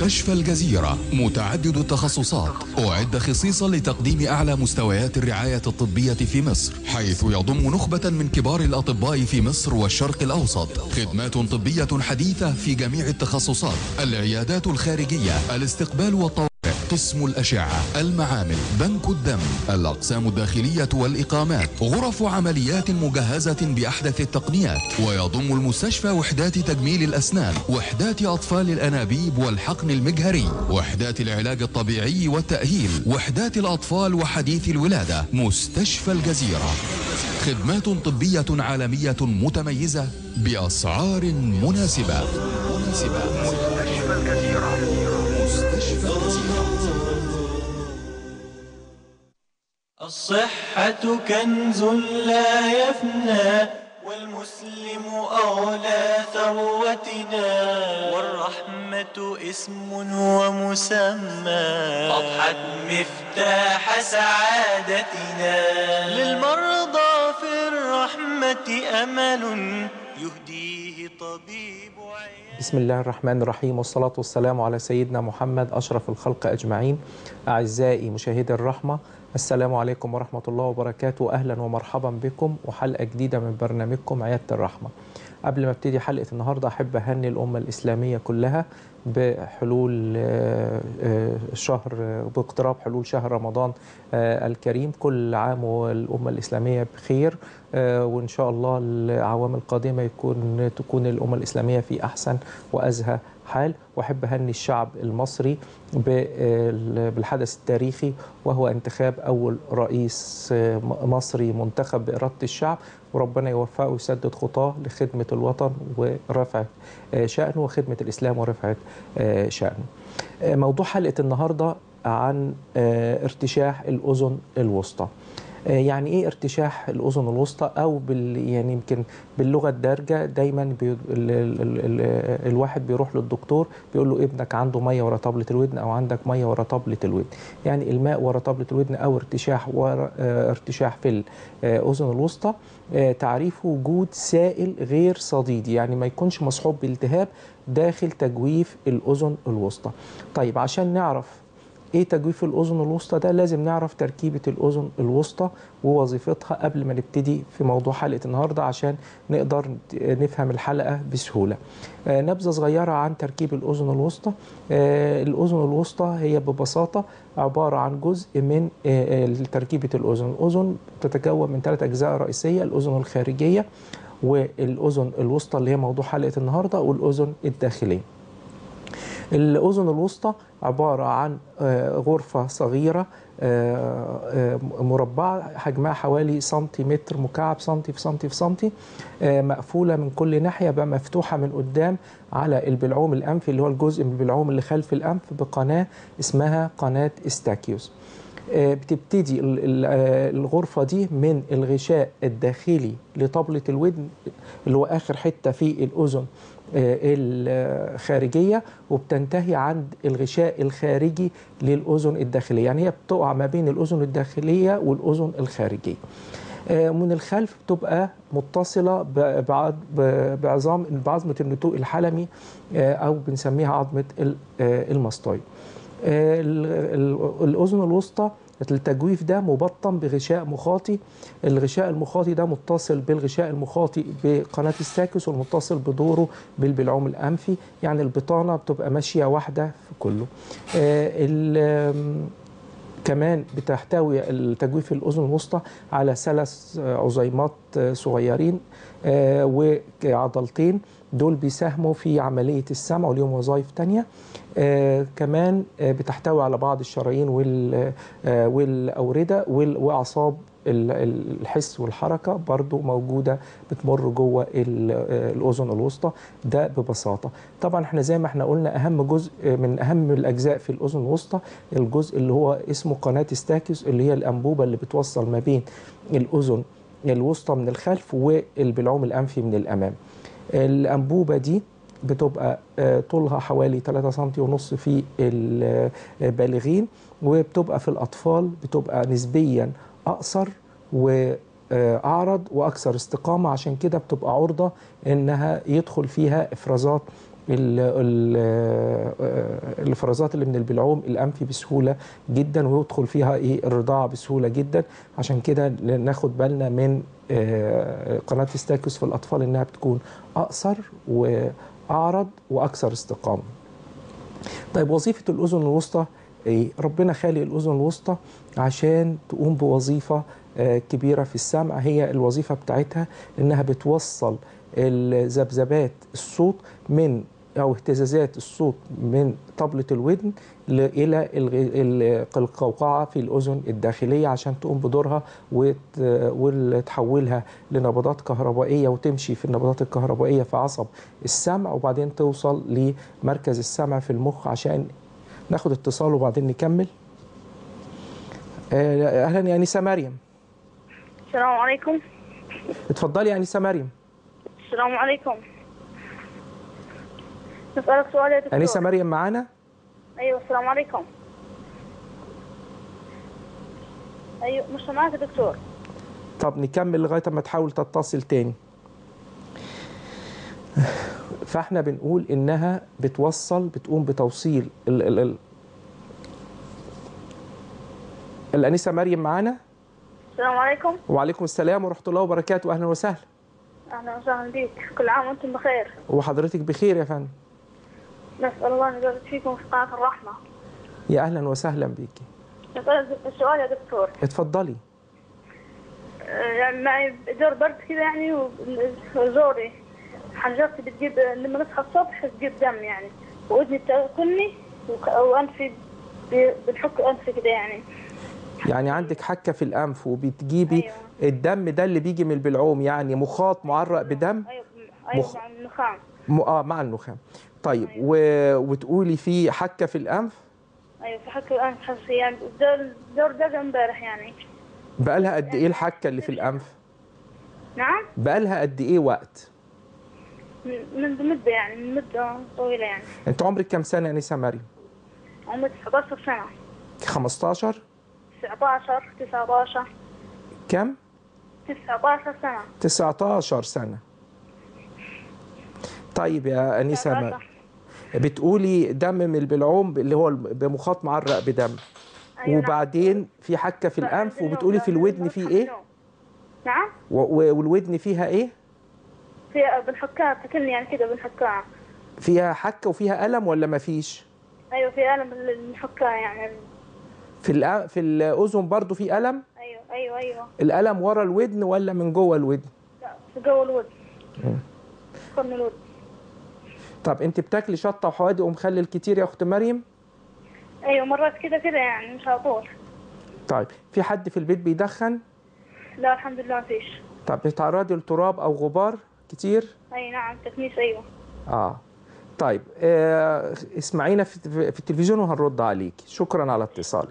مستشفى الجزيرة متعدد التخصصات أعد خصيصا لتقديم أعلى مستويات الرعاية الطبية في مصر حيث يضم نخبة من كبار الأطباء في مصر والشرق الأوسط خدمات طبية حديثة في جميع التخصصات العيادات الخارجية الاستقبال والطوارئ قسم الأشعة المعامل بنك الدم الأقسام الداخلية والإقامات غرف عمليات مجهزة بأحدث التقنيات ويضم المستشفى وحدات تجميل الأسنان وحدات أطفال الأنابيب والحقن المجهري وحدات العلاج الطبيعي والتأهيل وحدات الأطفال وحديث الولادة مستشفى الجزيرة خدمات طبية عالمية متميزة بأسعار مناسبة مناسبة مستشفى الجزيرة مستشفى الجزيرة الصحة كنز لا يفنى والمسلم أولى ثروتنا والرحمة اسم ومسمى أضحت مفتاح سعادتنا للمرضى في الرحمة أمل يهديه طبيب عيادة بسم الله الرحمن الرحيم والصلاة والسلام على سيدنا محمد أشرف الخلق أجمعين أعزائي مشاهدي الرحمة السلام عليكم ورحمة الله وبركاته أهلا ومرحبا بكم وحلقة جديدة من برنامجكم عيادة الرحمة قبل ما ابتدي حلقة النهاردة أحب أهني الأمة الإسلامية كلها بحلول آه، آه، شهر باقتراب حلول شهر رمضان آه، الكريم كل عام والأمة الإسلامية بخير آه، وإن شاء الله الأعوام القادمة يكون تكون الأمة الإسلامية في أحسن وأزهى حال وأحب أهني الشعب المصري بال- بالحدث التاريخي وهو انتخاب أول رئيس آه، م- مصري منتخب بإرادة الشعب وربنا يوفقه ويسدد خطاه لخدمة الوطن ورفعة آه، شأنه وخدمة الإسلام ورفعة آه، شأنه آه، موضوع حلقة النهاردة عن آه، ارتشاح الأذن الوسطى آه، يعني ايه ارتشاح الاذن الوسطى او بال يعني يمكن باللغه الدارجه دايما بي ال ال ال ال الواحد بيروح للدكتور بيقول له ابنك عنده ميه ورا طبله الودن او عندك ميه ورا طبله الودن يعني الماء ورا طبله الودن او ارتشاح ورا آه، ارتشاح في الاذن الوسطى آه، تعريفه وجود سائل غير صديدي يعني ما يكونش مصحوب بالتهاب داخل تجويف الاذن الوسطى طيب عشان نعرف ايه تجويف الاذن الوسطى ده لازم نعرف تركيبه الاذن الوسطى ووظيفتها قبل ما نبتدي في موضوع حلقه النهارده عشان نقدر نفهم الحلقه بسهوله آه، نبذه صغيره عن تركيب الاذن الوسطى آه، الاذن الوسطى هي ببساطه عباره عن جزء من آه، آه، تركيبه الاذن الاذن تتكون من ثلاث اجزاء رئيسيه الاذن الخارجيه والاذن الوسطى اللي هي موضوع حلقه النهارده والاذن الداخليه الأذن الوسطى عبارة عن آه، غرفة صغيرة آه، آه، مربعة حجمها حوالي سنتيمتر مكعب سنتي في سنتي في سنتي آه، مقفولة من كل ناحية بقى مفتوحة من قدام على البلعوم الأنفي اللي هو الجزء من البلعوم اللي خلف الأنف بقناة اسمها قناة استاكيوس آه، بتبتدي ال- ال- آه، الغرفة دي من الغشاء الداخلي لطبلة الودن اللي هو آخر حتة في الأذن آه، الخارجية وبتنتهي عند الغشاء الخارجي للأذن الداخلية يعني هي بتقع ما بين الأذن الداخلية والأذن الخارجية آه، من الخلف بتبقى متصلة ب- بعض- ب- بعظام بعظمة النتوء الحلمي آه، أو بنسميها عظمة ال- آه، المستوي آه، ال- ال- الأذن الوسطى التجويف ده مبطن بغشاء مخاطي الغشاء المخاطي ده متصل بالغشاء المخاطي بقناة الساكس والمتصل بدوره بالبلعوم الأنفي يعني البطانة بتبقى ماشية واحدة في كله آه، ال- آم، كمان بتحتوي التجويف الأذن الوسطى على ثلاث عظيمات صغيرين آه، وعضلتين دول بيساهموا في عملية السمع وليهم وظائف تانية آه، كمان آه، بتحتوي على بعض الشرايين وال- آه، والأوردة وال- وأعصاب ال- ال- الحس والحركة برضو موجودة بتمر جوه ال- آه، الأذن الوسطى ده ببساطة طبعا احنا زي ما احنا قلنا أهم جزء من أهم الأجزاء في الأذن الوسطى الجزء اللي هو اسمه قناة ستاكيوس اللي هي الأنبوبة اللي بتوصل ما بين الأذن الوسطى من الخلف والبلعوم الأنفي من الأمام الأنبوبة دي بتبقى آه، طولها حوالي 3 سم ونص في البالغين وبتبقى في الأطفال بتبقى نسبيا أقصر وأعرض وأكثر استقامة عشان كده بتبقى عرضة إنها يدخل فيها إفرازات ال- ال- آه، الافرازات اللي من البلعوم الانفي بسهوله جدا ويدخل فيها ايه الرضاعه بسهوله جدا عشان كده ناخد بالنا من آه، قناه ستاكوس في الاطفال انها بتكون اقصر واعرض واكثر استقامه. طيب وظيفه الاذن الوسطى ايه؟ ربنا خالق الاذن الوسطى عشان تقوم بوظيفه آه، كبيره في السمع هي الوظيفه بتاعتها انها بتوصل الذبذبات الصوت من او اهتزازات الصوت من طبلة الودن ل- الى الغ- ال- القوقعه في الاذن الداخليه عشان تقوم بدورها وت- وتحولها لنبضات كهربائيه وتمشي في النبضات الكهربائيه في عصب السمع وبعدين توصل لمركز السمع في المخ عشان ناخد اتصال وبعدين نكمل آه، اهلا يا انسه مريم السلام عليكم اتفضلي يا انسه مريم السلام عليكم نسألك سؤال يا دكتور انسه مريم معانا أيوة السلام عليكم أيوة مش سامعك يا دكتور طب نكمل لغايه ما تحاول تتصل تاني فاحنا بنقول انها بتوصل بتقوم بتوصيل ال ال ال الانسه مريم معانا السلام عليكم وعليكم السلام ورحمه الله وبركاته اهلا وسهلا أهلا وسهلا بك كل عام وأنتم بخير وحضرتك بخير يا فندم نسأل الله أن يبارك فيكم في قناة الرحمة يا اهلا وسهلا بيكي نسألك السؤال يا دكتور اتفضلي آه، يعني معي دور برد كذا يعني وزوري حنجرتي بتجيب لما نصحى الصبح تجيب دم يعني وودني تاكلني وك- وأنفي بي- بنحك أنفي كده يعني يعني عندك حكه في الانف وبتجيبي أيوة. الدم ده اللي بيجي من البلعوم يعني مخاط معرق بدم أيوة أيوة مخ- مع النخام م... اه مع النخام طيب أيوة. و... وتقولي في حكه في الانف ايوه في حكي الان حسي يعني الدور الدور ده امبارح يعني بقالها قد ايه الحكه اللي في الانف نعم بقالها قد ايه وقت من- منذ مدة يعني من مدة طويلة يعني انت عمرك كام سنه يا نسا مريم عمري 19 سنة 15 19 19 كم 19 سنة 19 سنه طيب يا انسه مريم 19. بتقولي دم من البلعوم اللي هو بمخاط معرق بدم أيوة نعم. وبعدين في حكه في بعد الانف النوم- وبتقولي في بعد الودن النوم في أصحى ايه النوم. نعم و- و- والودن فيها ايه في بنحكها بتاكلني يعني كده بنحكها فيها حكه وفيها الم ولا ما فيش ايوه في ألم اللي بنحكها يعني في الأ... في الاذن برضو في الم ايوه ايوه ايوه الالم ورا الودن ولا من جوه الودن لا في جو الود قرن الود طب انت بتاكلي شطه وحوادق ومخلل كتير يا اخت مريم ايوه مرات كده كده يعني مش على طول طيب في حد في البيت بيدخن لا الحمد لله ما فيش طب بتتعرضي لتراب او غبار كتير اي نعم تكنيس ايوه اه طيب آه اسمعينا في, في التلفزيون وهنرد عليك شكرا على اتصال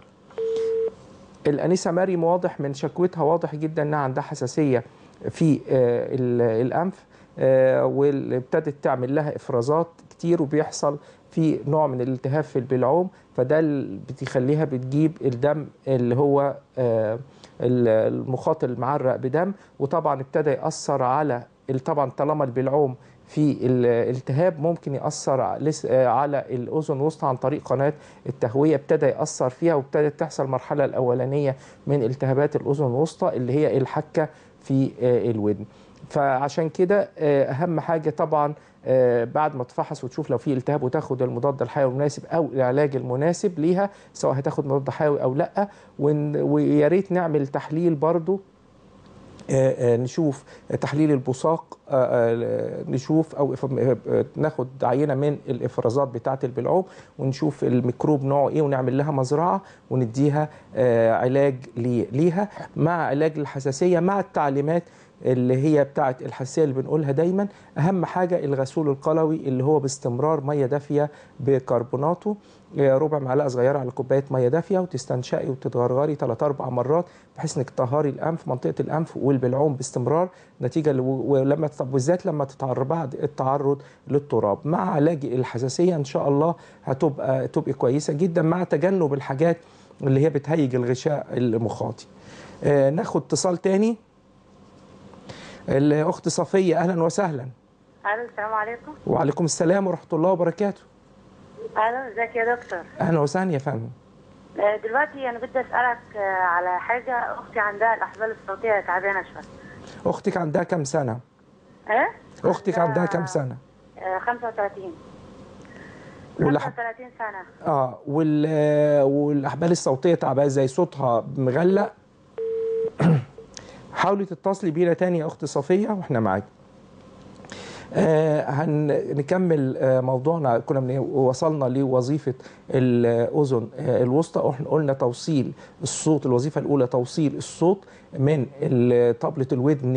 الانسه مريم واضح من شكوتها واضح جدا انها عندها حساسيه في آه ال- الانف آه وابتدت تعمل لها افرازات كتير وبيحصل في نوع من الالتهاب في البلعوم فده اللي بتخليها بتجيب الدم اللي هو آه ال- المخاط المعرق بدم وطبعا ابتدى ياثر على طبعا طالما البلعوم في الالتهاب ممكن ياثر ع- لس- آه، على الاذن الوسطى عن طريق قناه التهويه ابتدى ياثر فيها وابتدت تحصل المرحله الاولانيه من التهابات الاذن الوسطى اللي هي الحكه في آه، الودن فعشان كده آه، اهم حاجه طبعا آه، بعد ما تفحص وتشوف لو في التهاب وتاخد المضاد الحيوي المناسب او العلاج المناسب ليها سواء هتاخد مضاد حيوي او لا ون- ويا ريت نعمل تحليل برضو آه، آه، نشوف تحليل البصاق آه، آه، نشوف او إف- آه، ناخد عينه من الافرازات بتاعه البلعوم ونشوف الميكروب نوعه ايه ونعمل لها مزرعه ونديها آه، علاج لي- ليها مع علاج الحساسيه مع التعليمات اللي هي بتاعه الحساسيه اللي بنقولها دايما اهم حاجه الغسول القلوي اللي هو باستمرار ميه دافيه بكربوناته آه، ربع معلقه صغيره على كوبايه ميه دافيه وتستنشقي وتتغرغري ثلاث اربع مرات بحيث انك تطهري الانف منطقه الانف والبلعوم باستمرار نتيجه ل- ولما طب بالذات لما تتعرض بعد التعرض للتراب مع علاج الحساسيه ان شاء الله هتبقى تبقى كويسه جدا مع تجنب الحاجات اللي هي بتهيج الغشاء المخاطي آه، ناخد اتصال تاني الاخت صفيه اهلا وسهلا الو السلام عليكم وعليكم السلام ورحمه الله وبركاته الو ازيك يا دكتور اهلا وسهلا يا فندم آه، دلوقتي انا بدي اسالك آه، على حاجه اختي عندها الاحبال الصوتيه تعبانه شويه اختك عندها كام سنه ايه اختك عندها كام سنه آه، 35 والأح... 35 سنه اه وال... والاحبال الصوتيه تعبانه زي صوتها مغلق حاولي تتصلي بينا تاني يا اخت صفيه واحنا معاك آه هنكمل آه موضوعنا كنا من وصلنا لوظيفه الاذن آه الوسطى واحنا قلنا توصيل الصوت الوظيفه الاولى توصيل الصوت من ال- طبله الودن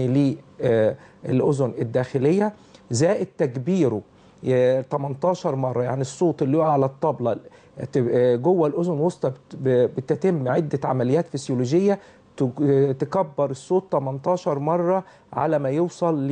للاذن الداخليه زائد تكبيره ي- 18 مره يعني الصوت اللي يقع على الطبله تبقى جوه الاذن الوسطى بت- بتتم عده عمليات فسيولوجيه تج- تكبر الصوت 18 مرة على ما يوصل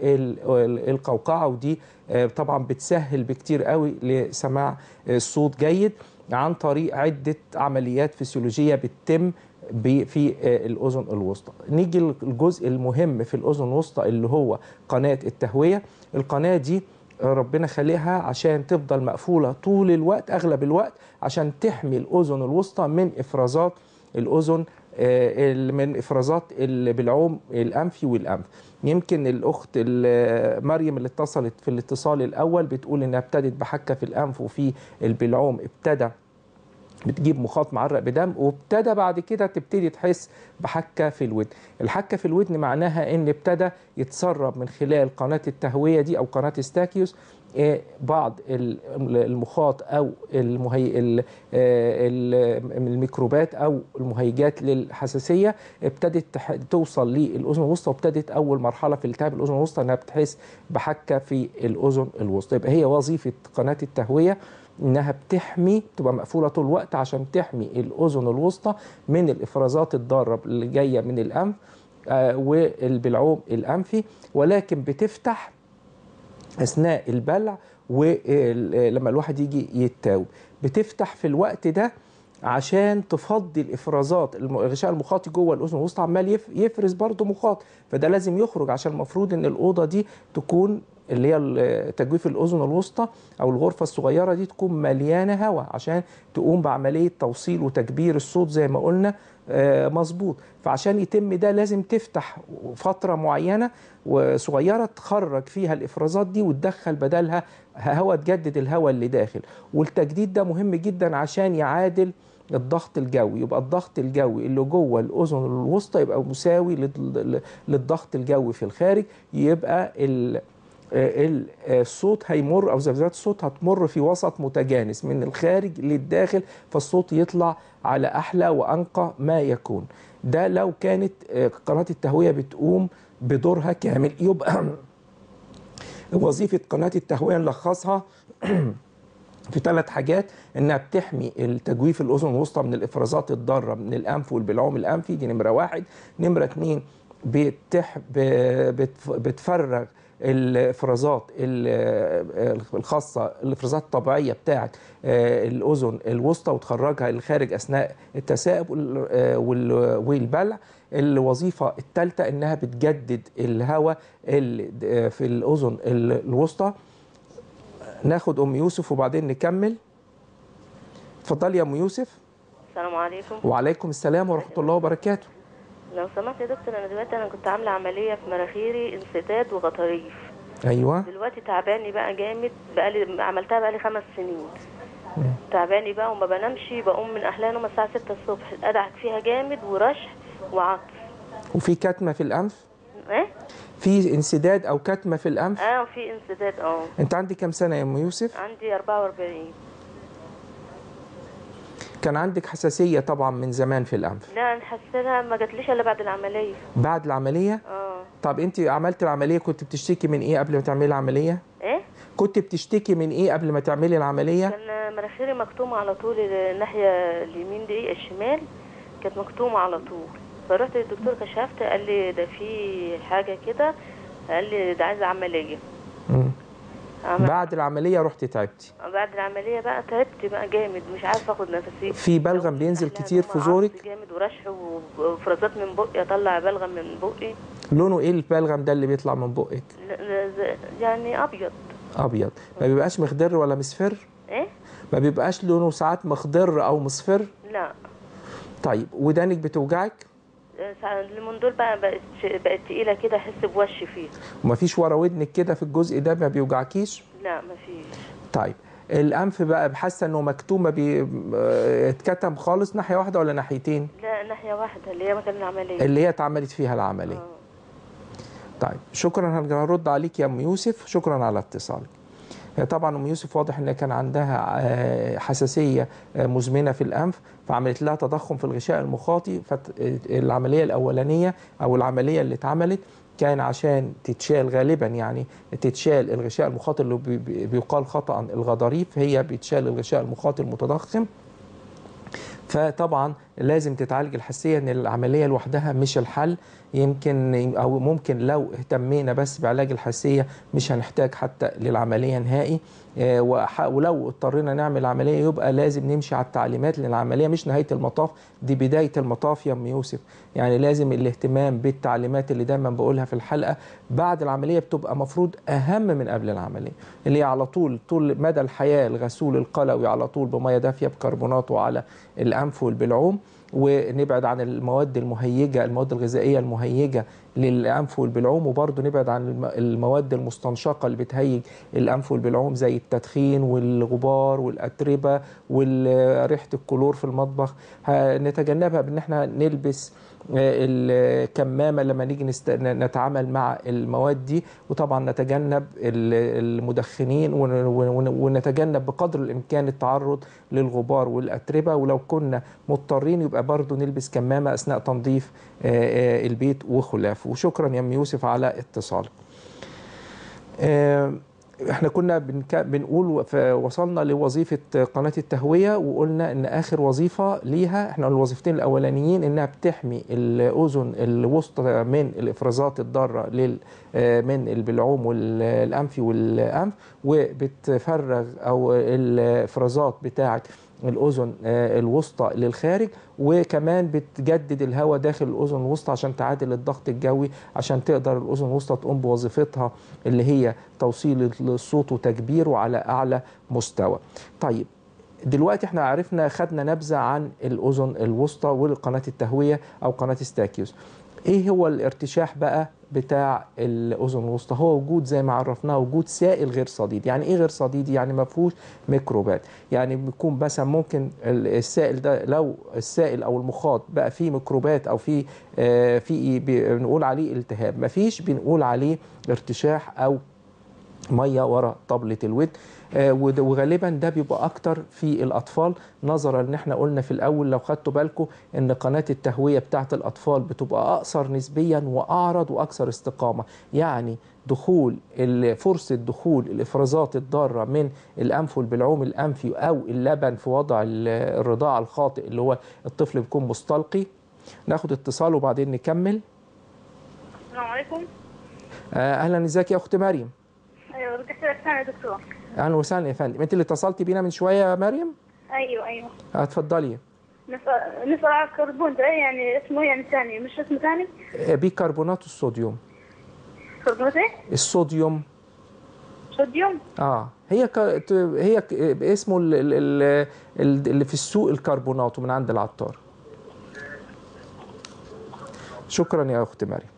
للقوقعة ودي آه، طبعا بتسهل بكتير قوي لسماع الصوت جيد عن طريق عدة عمليات فسيولوجية بتتم ب- في آه، الأذن الوسطى نيجي للجزء المهم في الأذن الوسطى اللي هو قناة التهوية القناة دي ربنا خلقها عشان تفضل مقفولة طول الوقت أغلب الوقت عشان تحمي الأذن الوسطى من إفرازات الأذن آه، ال- من افرازات البلعوم الانفي والانف يمكن الاخت ال- مريم اللي اتصلت في الاتصال الاول بتقول انها ابتدت بحكه في الانف وفي البلعوم ابتدى بتجيب مخاط معرق بدم وابتدى بعد كده تبتدي تحس بحكه في الودن الحكه في الودن معناها ان ابتدى يتسرب من خلال قناه التهويه دي او قناه ستاكيوس آه، بعض ال- المخاط او المهي... ال- آه، ال- الميكروبات او المهيجات للحساسيه ابتدت تح... توصل للاذن الوسطى وابتدت اول مرحله في التهاب الاذن الوسطى انها بتحس بحكه في الاذن الوسطى يبقى هي وظيفه قناه التهويه انها بتحمي تبقى مقفوله طول الوقت عشان تحمي الاذن الوسطى من الافرازات الضاره اللي جايه من الانف آه، والبلعوم الانفي ولكن بتفتح اثناء البلع ولما الواحد يجي يتاوب بتفتح في الوقت ده عشان تفضي الافرازات الم- الغشاء المخاطي جوه الاذن الوسطى عمال يف- يفرز برضه مخاط فده لازم يخرج عشان المفروض ان الاوضه دي تكون اللي هي ال- تجويف الاذن الوسطى او الغرفه الصغيره دي تكون مليانه هواء عشان تقوم بعمليه توصيل وتكبير الصوت زي ما قلنا آه، مظبوط فعشان يتم ده لازم تفتح فتره معينه وصغيره تخرج فيها الافرازات دي وتدخل بدلها هواء تجدد الهواء اللي داخل والتجديد ده مهم جدا عشان يعادل الضغط الجوي يبقى الضغط الجوي اللي جوه الاذن الوسطى يبقى مساوي لل- للضغط الجوي في الخارج يبقى ال ال- الصوت هيمر او ذبذبات الصوت هتمر في وسط متجانس من الخارج للداخل فالصوت يطلع على احلى وانقى ما يكون ده لو كانت آه، قناه التهويه بتقوم بدورها كامل يبقى وظيفه قناه التهويه نلخصها في ثلاث حاجات انها بتحمي التجويف الاذن الوسطى من الافرازات الضاره من الانف والبلعوم الانفي دي نمره واحد نمره اتنين بتح ب- بتف- بتفرغ الافرازات ال- الخاصه الافرازات الطبيعيه بتاعه آه، الاذن الوسطى وتخرجها للخارج اثناء التسائب وال- آه، وال- والبلع الوظيفه الثالثه انها بتجدد الهواء اللي في الاذن الوسطى ناخد ام يوسف وبعدين نكمل اتفضلي يا ام يوسف السلام عليكم وعليكم السلام ورحمه الله وبركاته لو سمحت يا دكتور انا دلوقتي انا كنت عامله عمليه في مناخيري انسداد وغضاريف ايوه دلوقتي تعباني بقى جامد بقالي عملتها بقالي خمس سنين تعباني بقى وما بنامش بقوم من احلى نوم الساعه 6 الصبح ادعك فيها جامد ورشح وعطس وفي كتمه في الانف ايه في انسداد او كتمه في الانف اه في انسداد اه انت عندك كام سنه يا ام يوسف عندي 44 كان عندك حساسيه طبعا من زمان في الانف لا انا حاسه ما جاتليش الا بعد العمليه بعد العمليه اه طب انت عملت العمليه كنت بتشتكي من ايه قبل ما تعملي العمليه ايه كنت بتشتكي من ايه قبل ما تعملي العمليه كان مناخيري مكتومه على طول الناحيه اليمين دي الشمال كانت مكتومه على طول فرحت للدكتور كشفت قال لي ده في حاجه كده قال لي ده عايزه عمليه مم. عمل... بعد العمليه رحت تعبتي بعد العمليه بقى تعبت بقى جامد مش عارفه اخد نفسي في بلغم بينزل أحلى كتير نوم في عطس زورك جامد ورشح وفرازات من بقي اطلع بلغم من بقي لونه ايه البلغم ده اللي بيطلع من بقك ل- ل- ز- يعني ابيض ابيض ما بيبقاش مخضر ولا مصفر ايه ما بيبقاش لونه ساعات مخضر او مصفر لا طيب ودانك بتوجعك ساعة- اليومين دول بقى بقت بقت تقيله كده احس بوش فيه ومفيش ورا ودنك كده في الجزء ده ما بيوجعكيش لا مفيش طيب الانف بقى حاسه انه مكتوم ما بي... آه، اتكتم خالص ناحيه واحده ولا ناحيتين لا ناحيه واحده اللي هي مكان العمليه اللي هي اتعملت فيها العمليه آه. طيب شكرا هنرد عليك يا ام يوسف شكرا على اتصالك هي طبعا ام يوسف واضح ان كان عندها آه، حساسيه آه، مزمنه في الانف فعملت لها تضخم في الغشاء المخاطي فالعمليه الاولانيه او العمليه اللي اتعملت كان عشان تتشال غالبا يعني تتشال الغشاء المخاطي اللي بي- بي- بيقال خطا الغضاريف هي بيتشال الغشاء المخاطي المتضخم فطبعا لازم تتعالج الحساسيه ان العمليه لوحدها مش الحل يمكن او ممكن لو اهتمينا بس بعلاج الحساسيه مش هنحتاج حتى للعمليه نهائي آه، وح- ولو اضطرينا نعمل عمليه يبقى لازم نمشي على التعليمات لان العمليه مش نهايه المطاف دي بدايه المطاف يا ام يوسف يعني لازم الاهتمام بالتعليمات اللي دايما بقولها في الحلقه بعد العمليه بتبقى مفروض اهم من قبل العمليه اللي هي على طول طول مدى الحياه الغسول القلوي على طول بميه دافيه بكربونات وعلى الانف والبلعوم ونبعد عن المواد المهيجه المواد الغذائيه المهيجه للانف والبلعوم وبرضه نبعد عن الم- المواد المستنشقه اللي بتهيج الانف والبلعوم زي التدخين والغبار والاتربه وريحه الكلور في المطبخ ه- نتجنبها بان احنا نلبس آه، الكمامه لما نيجي نست... نتعامل مع المواد دي وطبعا نتجنب ال- المدخنين ون- ون- ونتجنب بقدر الامكان التعرض للغبار والاتربه ولو كنا مضطرين يبقى برضو نلبس كمامه اثناء تنظيف آه، آه، البيت وخلافه وشكرا يا ام يوسف على اتصالك آه، احنا كنا بنك... بنقول ف- وصلنا لوظيفه قناه التهويه وقلنا ان اخر وظيفه ليها احنا الوظيفتين الاولانيين انها بتحمي الاذن الوسطى من الافرازات الضاره لل... آه، من البلعوم والانفي والانف وبتفرغ او الافرازات بتاعه الاذن آه، الوسطى للخارج وكمان بتجدد الهواء داخل الاذن الوسطى عشان تعادل الضغط الجوي عشان تقدر الاذن الوسطى تقوم بوظيفتها اللي هي توصيل الصوت وتكبيره على اعلى مستوى. طيب دلوقتي احنا عرفنا خدنا نبذه عن الاذن الوسطى وقناه التهويه او قناه ستاكيوس. ايه هو الارتشاح بقى بتاع الاذن الوسطى هو وجود زي ما عرفناه وجود سائل غير صديد يعني ايه غير صديد يعني ما فيهوش ميكروبات يعني بيكون مثلا ممكن ال- السائل ده لو السائل او المخاط بقى فيه ميكروبات او فيه آه فيه بنقول عليه التهاب ما فيش بنقول عليه ارتشاح او ميه ورا طبله الود آه، وده- وغالبا ده بيبقى اكتر في الاطفال نظرا ان احنا قلنا في الاول لو خدتوا بالكم ان قناه التهويه بتاعه الاطفال بتبقى اقصر نسبيا واعرض واكثر استقامه يعني دخول ال- فرصه دخول الافرازات الضاره من الانف والبلعوم الانفي او اللبن في وضع ال- الرضاعه الخاطئ اللي هو الطفل بيكون مستلقي ناخد اتصال وبعدين نكمل السلام عليكم آه، اهلا ازيك يا اخت مريم ايوه بدي اسالك ثاني يا دكتور اهلا وسهلا يا فندم انت اللي اتصلتي بينا من شويه يا مريم ايوه ايوه اتفضلي نسأل نسأل على الكربون ده يعني اسمه يعني ثاني مش اسمه ثاني بيكربونات الصوديوم كربون ايه؟ الصوديوم صوديوم اه هي ك... ت- هي ك... اسمه ال- ال- ال- ال- اللي في السوق الكربونات ومن عند العطار شكرا يا اخت مريم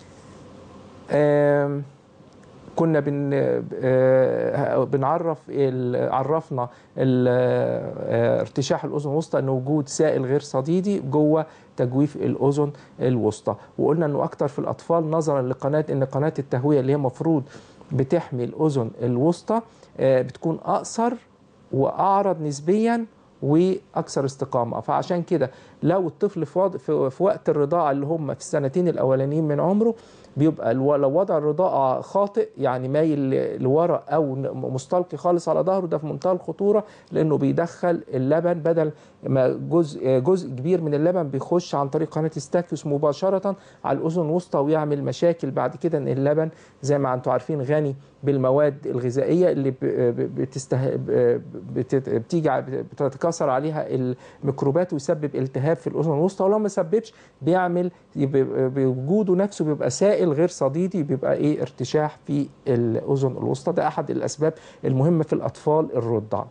آم، كنا بن آه، بنعرف ال- عرفنا ال- آه، ارتشاح الاذن الوسطى ان وجود سائل غير صديدي جوه تجويف الاذن الوسطى وقلنا انه اكتر في الاطفال نظرا لقناه ان قناه التهويه اللي هي المفروض بتحمي الاذن الوسطى آه، بتكون اقصر واعرض واعرض واكثر استقامه فعشان كده لو الطفل في, وضع في, في وقت الرضاعه اللي هم في السنتين الاولانيين من عمره بيبقى الو- لو وضع الرضاعه خاطئ يعني مايل ل- لورا او ن- مستلقي خالص على ظهره ده في منتهى الخطوره لانه بيدخل اللبن بدل ما جزء جزء كبير من اللبن بيخش عن طريق قناه ستاكيوس مباشره على الاذن الوسطى ويعمل مشاكل بعد كده ان اللبن زي ما انتم عارفين غني بالمواد الغذائيه اللي ب- ب- بتسته... ب- بت- بتيجي ع- بتتكاثر عليها الميكروبات ويسبب التهاب في الاذن الوسطى ولو ما سببش بيعمل يبقى- بوجوده نفسه بيبقى سائل غير صديدي بيبقى ايه ارتشاح في الاذن الوسطى ده احد الاسباب المهمه في الاطفال الرضع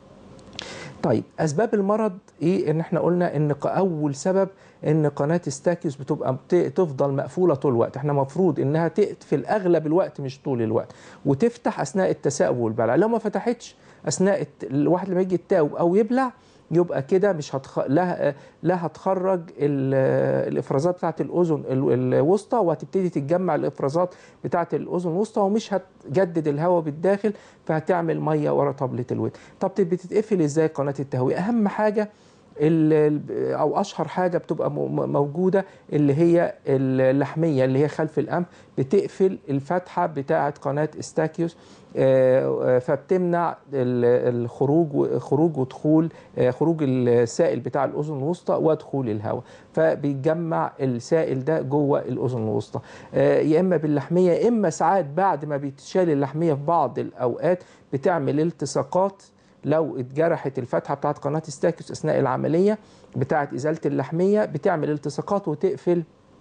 طيب اسباب المرض ايه ان احنا قلنا ان ق- اول سبب ان قناه ستاكيوس بتبقى بت- تفضل مقفوله طول الوقت احنا مفروض انها تقفل اغلب الوقت مش طول الوقت وتفتح اثناء التساؤب والبلع لو ما فتحتش اثناء الت- الواحد لما يجي يتاوب او يبلع يبقى كده مش هتخ... لا لا هتخرج ال... الافرازات بتاعه الاذن ال- الوسطى وهتبتدي تتجمع الافرازات بتاعه الاذن الوسطى ومش هتجدد الهواء بالداخل فهتعمل ميه ورا طبله الودن طب بتتقفل ازاي قناه التهويه اهم حاجه ال- ال- او اشهر حاجه بتبقى م- م- موجوده اللي هي اللحميه اللي هي خلف الانف بتقفل الفتحه بتاعه قناه استاكيوس آه، آه، فبتمنع ال- الخروج و- خروج ودخول آه، خروج السائل بتاع الاذن الوسطى ودخول الهواء فبيتجمع السائل ده جوه الاذن الوسطى آه، يا اما باللحميه يا اما ساعات بعد ما بيتشال اللحميه في بعض الاوقات بتعمل التصاقات لو اتجرحت الفتحه بتاعت قناه ستاكيوس اثناء العمليه بتاعت ازاله اللحميه بتعمل التصاقات وتقفل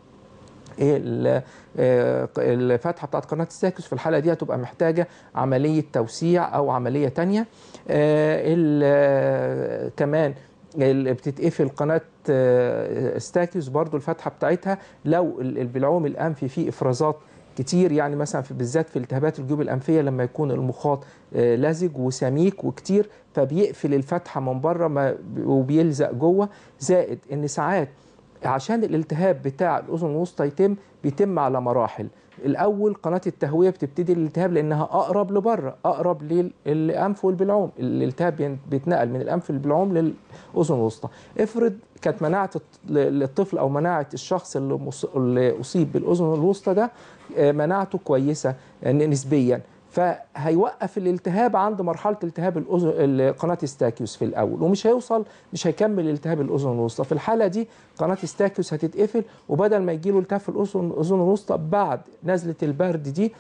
إيه ال- آه، الفتحه بتاعت قناه الساكس في الحاله دي هتبقى محتاجه عمليه توسيع او عمليه تانية آه، ال- آه، كمان ال- بتتقفل قناه آه، ستاكيوس برضو الفتحه بتاعتها لو ال- البلعوم الانفي فيه افرازات كتير يعني مثلا في بالذات في التهابات الجيوب الانفيه لما يكون المخاط آه، لزج وسميك وكتير فبيقفل الفتحه من بره ما- وبيلزق جوه زائد ان ساعات عشان الالتهاب بتاع الاذن الوسطى يتم بيتم على مراحل الاول قناه التهويه بتبتدي الالتهاب لانها اقرب لبره اقرب للانف والبلعوم الالتهاب بين- بيتنقل من الانف للبلعوم للاذن الوسطى افرض كانت مناعه الط- الطفل او مناعه الشخص اللي, مص... اللي اصيب بالاذن الوسطى ده آه، مناعته كويسه آه، نسبيا فهيوقف الالتهاب عند مرحله التهاب الاذن قناه ستاكيوس في الاول ومش هيوصل مش هيكمل التهاب الاذن الوسطى في الحاله دي قناه ستاكيوس هتتقفل وبدل ما يجي له التهاب في الاذن الاذن الوسطى بعد نزله البرد دي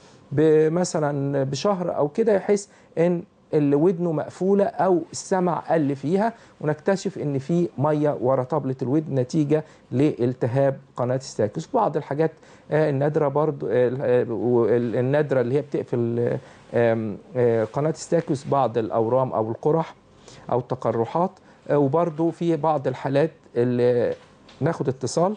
مثلا بشهر او كده يحس ان اللي ودنه مقفوله او السمع قل فيها ونكتشف ان في ميه ورا طبله الودن نتيجه لالتهاب قناه ستاكيوس بعض الحاجات آه، النادره برضو آه، آه، وال- النادره اللي هي بتقفل آه، آم، آه، قناه ستاكيوس بعض الاورام او القرح او التقرحات آه، وبرضو في بعض الحالات اللي ناخد اتصال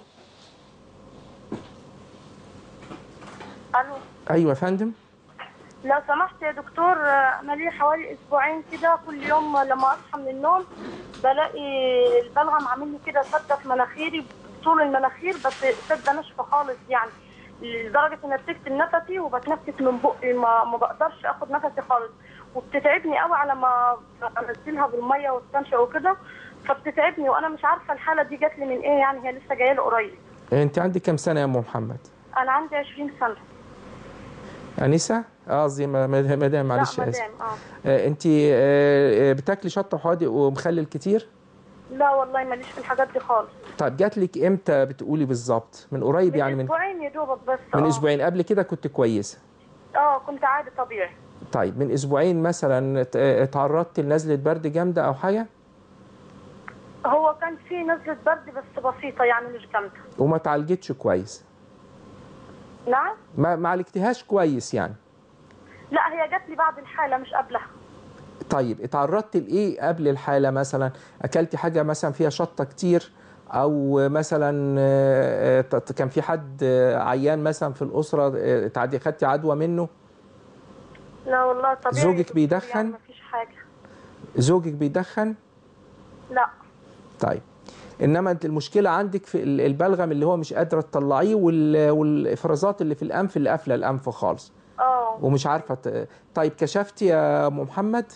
الو ايوه يا فندم لو سمحت يا دكتور آه، انا لي حوالي اسبوعين كده كل يوم لما اصحى من النوم بلاقي البلغم عامل لي كده سده في مناخيري طول المناخير بس سده ناشفه خالص يعني لدرجه انها بتكتم نفسي وبتنفس من بقي ما, ما بقدرش اخد نفسي خالص وبتتعبني قوي على ما انزلها بالميه واستنشق وكده فبتتعبني وانا مش عارفه الحاله دي جات لي من ايه يعني هي لسه جايه لي قريب انت عندك كام سنه يا ام محمد انا عندي 20 سنه انسه قصدي ما- ما- مدام معلش لا اسف مدام اه انت بتاكلي شطه وحوادق ومخلل كتير لا والله ماليش في الحاجات دي خالص طيب جات لك امتى بتقولي بالظبط من قريب من يعني من اسبوعين يا دوبك بس من آه. اسبوعين قبل كده كنت كويسه اه كنت عادي طبيعي طيب من اسبوعين مثلا ات- اتعرضت لنزله برد جامده او حاجه هو كان في نزلة برد بس بسيطة يعني مش جامدة وما اتعالجتش كويس نعم ما ما عالجتهاش كويس يعني لا هي جات لي بعد الحالة مش قبلها طيب اتعرضت لايه قبل الحاله مثلا اكلتي حاجه مثلا فيها شطه كتير او مثلا آه، آه، كان في حد آه، عيان مثلا في الاسره آه، اتعدي خدتي عدوى منه لا والله طبيعي زوجك دكتور، بيدخن؟ يعني مفيش حاجة زوجك بيدخن لا طيب انما انت المشكله عندك في ال- البلغم اللي هو مش قادره تطلعيه وال- والافرازات اللي في الانف اللي قافله الانف خالص اه ومش عارفه ت... طيب كشفتي يا ام محمد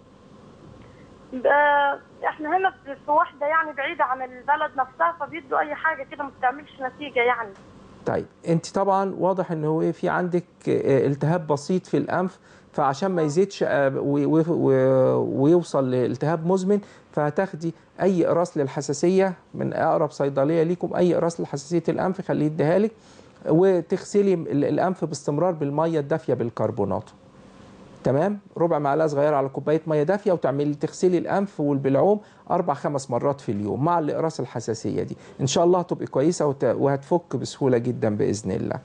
ب- احنا هنا في في واحدة يعني بعيدة عن البلد نفسها فبيدوا اي حاجة كده ما بتعملش نتيجة يعني طيب انت طبعا واضح ان هو في عندك آه، التهاب بسيط في الانف فعشان ما يزيدش آه، و- و- و- ويوصل لالتهاب مزمن فهتاخدي اي اقراص للحساسيه من اقرب صيدليه ليكم اي اقراص لحساسيه الانف خليه يديها لك وتغسلي ال- الانف باستمرار بالميه الدافيه بالكربونات تمام ربع معلقه صغيره على كوبايه ميه دافيه وتعملي تغسلي الانف والبلعوم اربع خمس مرات في اليوم مع الاقراص الحساسيه دي ان شاء الله هتبقي كويسه وت- وهتفك بسهوله جدا باذن الله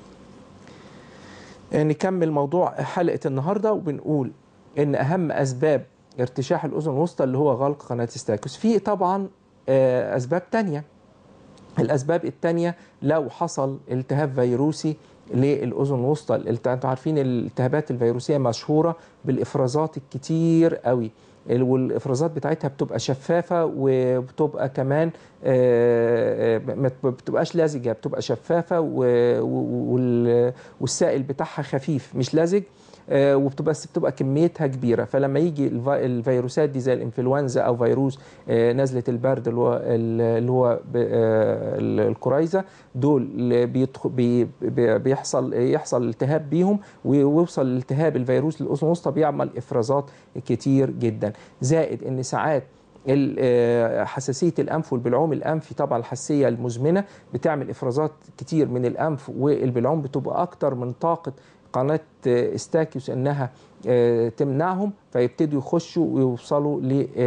نكمل موضوع حلقه النهارده وبنقول ان اهم اسباب ارتشاح الاذن الوسطى اللي هو غلق قناه ستاكوس في طبعا آه، اسباب تانية الاسباب التانية لو حصل التهاب فيروسي للاذن الوسطى الالت- انتوا عارفين الالتهابات الفيروسيه مشهوره بالافرازات الكتير قوي ال- والافرازات بتاعتها بتبقى شفافه وبتبقى كمان آه، آه، ما بت- بتبقاش لزجه بتبقى شفافه و- و- وال- والسائل بتاعها خفيف مش لزج آه، وبتبقى بس بتبقى كميتها كبيره فلما يجي الف- الفيروسات دي زي الانفلونزا او فيروس آه، نزله البرد اللي هو اللي هو ب- آه، الكريزه دول اللي بيدخ- بي- بي- بيحصل يحصل التهاب بيهم ويوصل الالتهاب الفيروس للاذن الوسطى بيعمل افرازات كتير جدا زائد ان ساعات ال- آه، حساسيه الانف والبلعوم الانفي طبعا الحساسيه المزمنه بتعمل افرازات كتير من الانف والبلعوم بتبقى اكتر من طاقه قناه آه، استاكيوس انها آه، تمنعهم فيبتدوا يخشوا ويوصلوا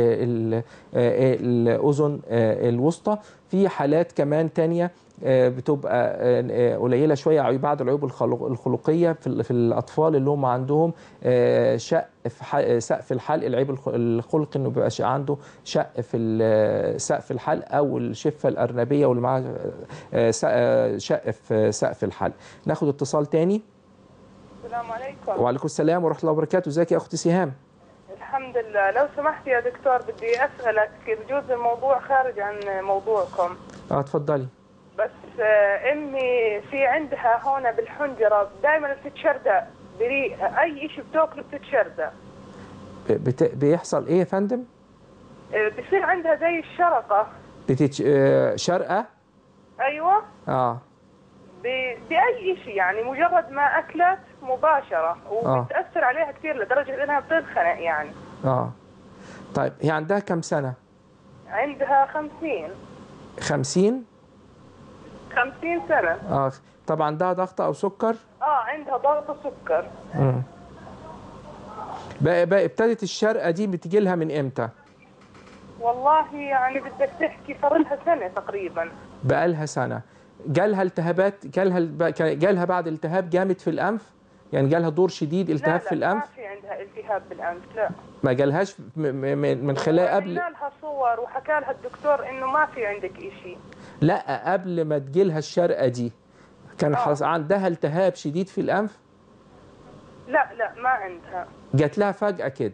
للاذن الوسطى في حالات كمان تانية آه، بتبقى آه، آه، قليله شويه عيوب- بعض العيوب الخلق- الخلقيه في ال- في الاطفال اللي هم عندهم آه، شق في ح- سقف الحلق العيب الخ- الخلقي انه بيبقى ش- عنده شق في ال- سقف الحلق او الشفه الارنبيه واللي معاه آه، س- آه، شق في سقف الحلق ناخد اتصال تاني السلام عليكم وعليكم السلام ورحمه الله وبركاته ازيك يا اختي سهام الحمد لله لو سمحت يا دكتور بدي أسألك بجوز الموضوع خارج عن موضوعكم اه اتفضلي بس آه، أمي في عندها هون بالحنجرة دائما بتتشردق بريق أي شيء بتاكله بتتشردق بت... بيحصل ايه يا فندم آه، بصير عندها زي الشرقة بتتش... آه، شرقه أيوة اه ب- بأي شيء يعني مجرد ما أكلت مباشرة وبتأثر عليها كثير لدرجة إنها بتنخنق يعني اه طيب هي عندها كم سنه عندها خمسين خمسين خمسين سنة اه طب عندها ضغط او سكر آه عندها ضغط سكر مم. بقى بقى ابتدت الشرقه دي بتجي لها من امتى والله يعني بدك تحكي صار لها سنة تقريبا بقالها سنه جالها التهابات جالها جالها بعد التهاب جامد في الانف يعني جالها دور شديد التهاب لا في لا الانف ما في عندها التهاب بالأنف لا ما جالهاش م- م- من خلال قبل عملنا لها صور وحكى لها الدكتور إنه ما في عندك إشي لا قبل ما تجيلها الشرقه دي كان حص... عندها التهاب شديد في الانف لا لا ما عندها جات لها فجأة كده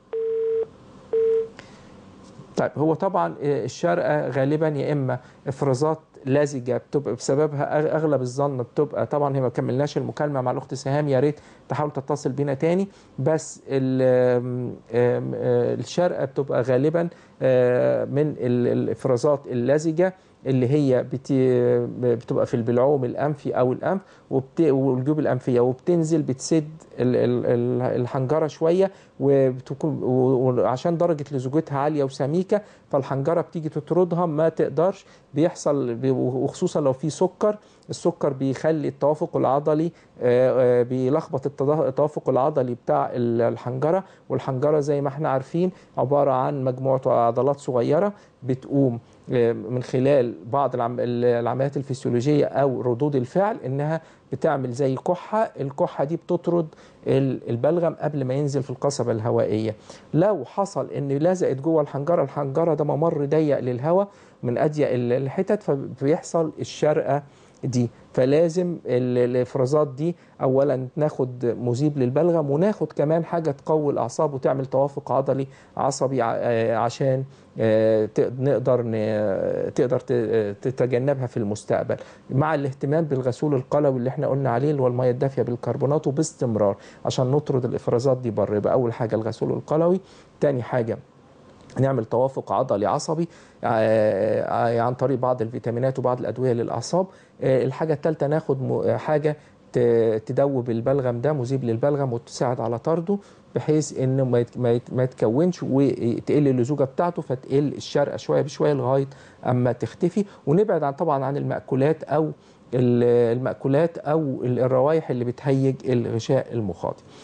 طيب هو طبعا الشرقة غالبا يا إما إفرازات لزجة بتبقى بسببها أغ- أغلب الظن بتبقى طبعا هي ما كملناش المكالمة مع الأخت سهام يا ريت تحاول تتصل بينا تاني بس ال- آم- آم- آه، الشرقة بتبقى غالبا آه، من ال- الإفرازات اللزجة اللي هي بت- بتبقى في البلعوم الانفي او الانف وبت... والجيوب الانفيه وبتنزل بتسد ال- ال- ال- الحنجره شويه وبتكون و- وعشان درجه لزوجتها عاليه وسميكه فالحنجره بتيجي تطردها ما تقدرش بيحصل ب- وخصوصا لو في سكر السكر بيخلي التوافق العضلي آه، آه، بيلخبط التدا- التوافق العضلي بتاع ال- الحنجره والحنجره زي ما احنا عارفين عباره عن مجموعه عضلات صغيره بتقوم آه، من خلال بعض العم- العمليات الفسيولوجيه او ردود الفعل انها بتعمل زي كحه الكحه دي بتطرد ال- البلغم قبل ما ينزل في القصبه الهوائيه لو حصل ان لزقت جوه الحنجره الحنجره ده ممر ضيق للهواء من اضيق ال- الحتت فبيحصل الشرقه دي فلازم ال- الافرازات دي اولا ناخد مذيب للبلغم وناخد كمان حاجه تقوي الاعصاب وتعمل توافق عضلي عصبي ع- آه، عشان آه، ت- نقدر ن- تقدر ت- تتجنبها في المستقبل مع الاهتمام بالغسول القلوي اللي احنا قلنا عليه اللي هو الميه الدافيه بالكربونات وباستمرار عشان نطرد الافرازات دي بره يبقى اول حاجه الغسول القلوي تاني حاجه نعمل توافق عضلي عصبي آه، عن طريق بعض الفيتامينات وبعض الادويه للاعصاب آه، الحاجه الثالثه ناخد م- حاجه ت- تدوب البلغم ده مذيب للبلغم وتساعد على طرده بحيث انه ما يت- ما يت- ما يتكونش وتقل اللزوجه بتاعته فتقل الشرقه شويه بشويه لغايه اما تختفي ونبعد عن طبعا عن المأكولات او ال- المأكولات او الروائح اللي بتهيج الغشاء المخاطي.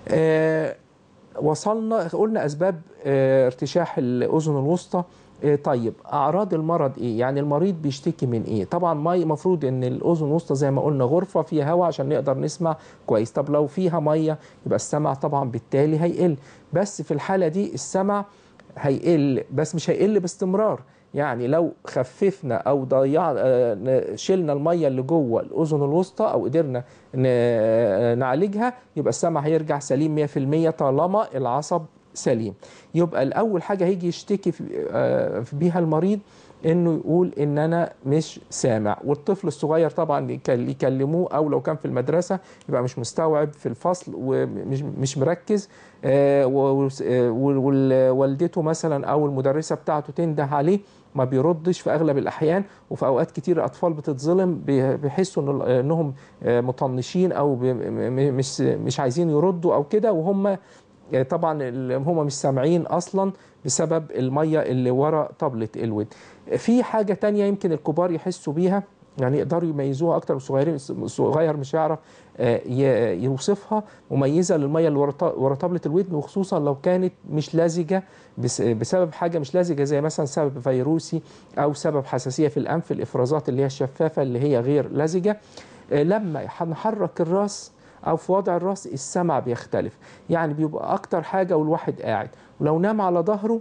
آه، وصلنا قلنا اسباب آه، ارتشاح الاذن الوسطى آه، طيب اعراض المرض ايه يعني المريض بيشتكي من ايه طبعا مي المفروض ان الاذن الوسطى زي ما قلنا غرفه فيها هواء عشان نقدر نسمع كويس طب لو فيها ميه يبقى السمع طبعا بالتالي هيقل بس في الحاله دي السمع هيقل بس مش هيقل باستمرار يعني لو خففنا او ضيعنا آه، شلنا الميه اللي جوه الاذن الوسطى او قدرنا ن- نعالجها يبقى السمع هيرجع سليم 100% طالما العصب سليم يبقى الاول حاجه هيجي يشتكي في- آه، بيها المريض انه يقول ان انا مش سامع والطفل الصغير طبعا يك- يكلموه او لو كان في المدرسه يبقى مش مستوعب في الفصل ومش مش مركز آه، و- آه، ووالدته مثلا او المدرسه بتاعته تنده عليه ما بيردش في اغلب الاحيان وفي اوقات كتير الاطفال بتتظلم بي- بيحسوا إن- انهم آه، مطنشين او بي- م- م- مش مش عايزين يردوا او كده وهم آه، طبعا ال- هم مش سامعين اصلا بسبب الميه اللي ورا طبله الود في حاجه تانية يمكن الكبار يحسوا بيها يعني يقدروا يميزوها اكتر الصغيرين الصغير مش هيعرف آه، ي- يوصفها مميزه للميه اللي ورا ط- ورا طبله الودن وخصوصا لو كانت مش لزجه بس- بسبب حاجه مش لزجه زي مثلا سبب فيروسي او سبب حساسيه في الانف الافرازات اللي هي الشفافه اللي هي غير لزجه آه، لما هنحرك الراس او في وضع الراس السمع بيختلف يعني بيبقى اكتر حاجه والواحد قاعد ولو نام على ظهره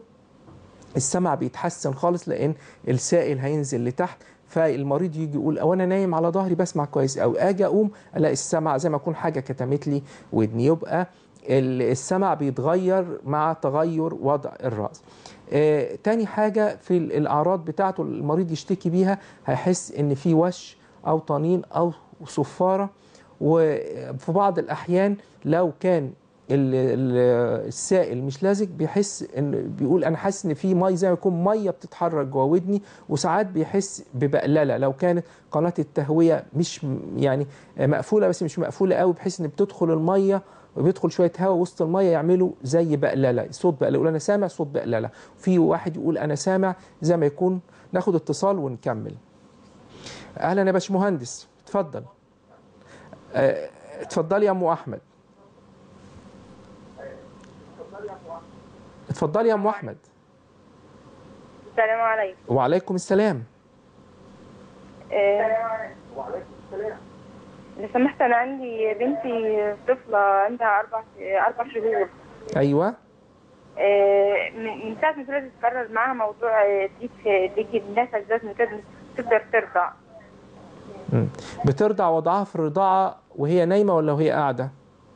السمع بيتحسن خالص لان السائل هينزل لتحت فالمريض يجي يقول او انا نايم على ظهري بسمع كويس او اجي اقوم الاقي السمع زي ما اكون حاجه كتمت لي ودني يبقى ال- السمع بيتغير مع تغير وضع الراس آه، تاني حاجه في ال- الاعراض بتاعته المريض يشتكي بيها هيحس ان في وش او طنين او صفاره وفي بعض الاحيان لو كان ال- ال- السائل مش لازق بيحس ان بيقول انا حاسس ان في ميه زي ما يكون ميه بتتحرك جوه ودني وساعات بيحس ببقلله لو كانت قناه التهويه مش م- يعني مقفوله بس مش مقفوله قوي بحيث ان بتدخل الميه وبيدخل شويه هواء وسط الميه يعملوا زي بقلله صوت بقلله يقول انا سامع صوت بقلله في واحد يقول انا سامع زي ما يكون ناخد اتصال ونكمل اهلا يا باشمهندس اتفضل آه، اتفضلي يا ام احمد اتفضلي يا ام احمد السلام عليكم وعليكم السلام لو سمحت انا عندي بنتي طفله عندها اربع اربع شهور ايوه آه، من من ساعه ما ابتدت تتكرر معاها موضوع آه، ديك ديك النفس ذات ما تقدر- تقدر ترضع مم. بترضع وضعها في الرضاعه وهي نايمه ولا وهي قاعده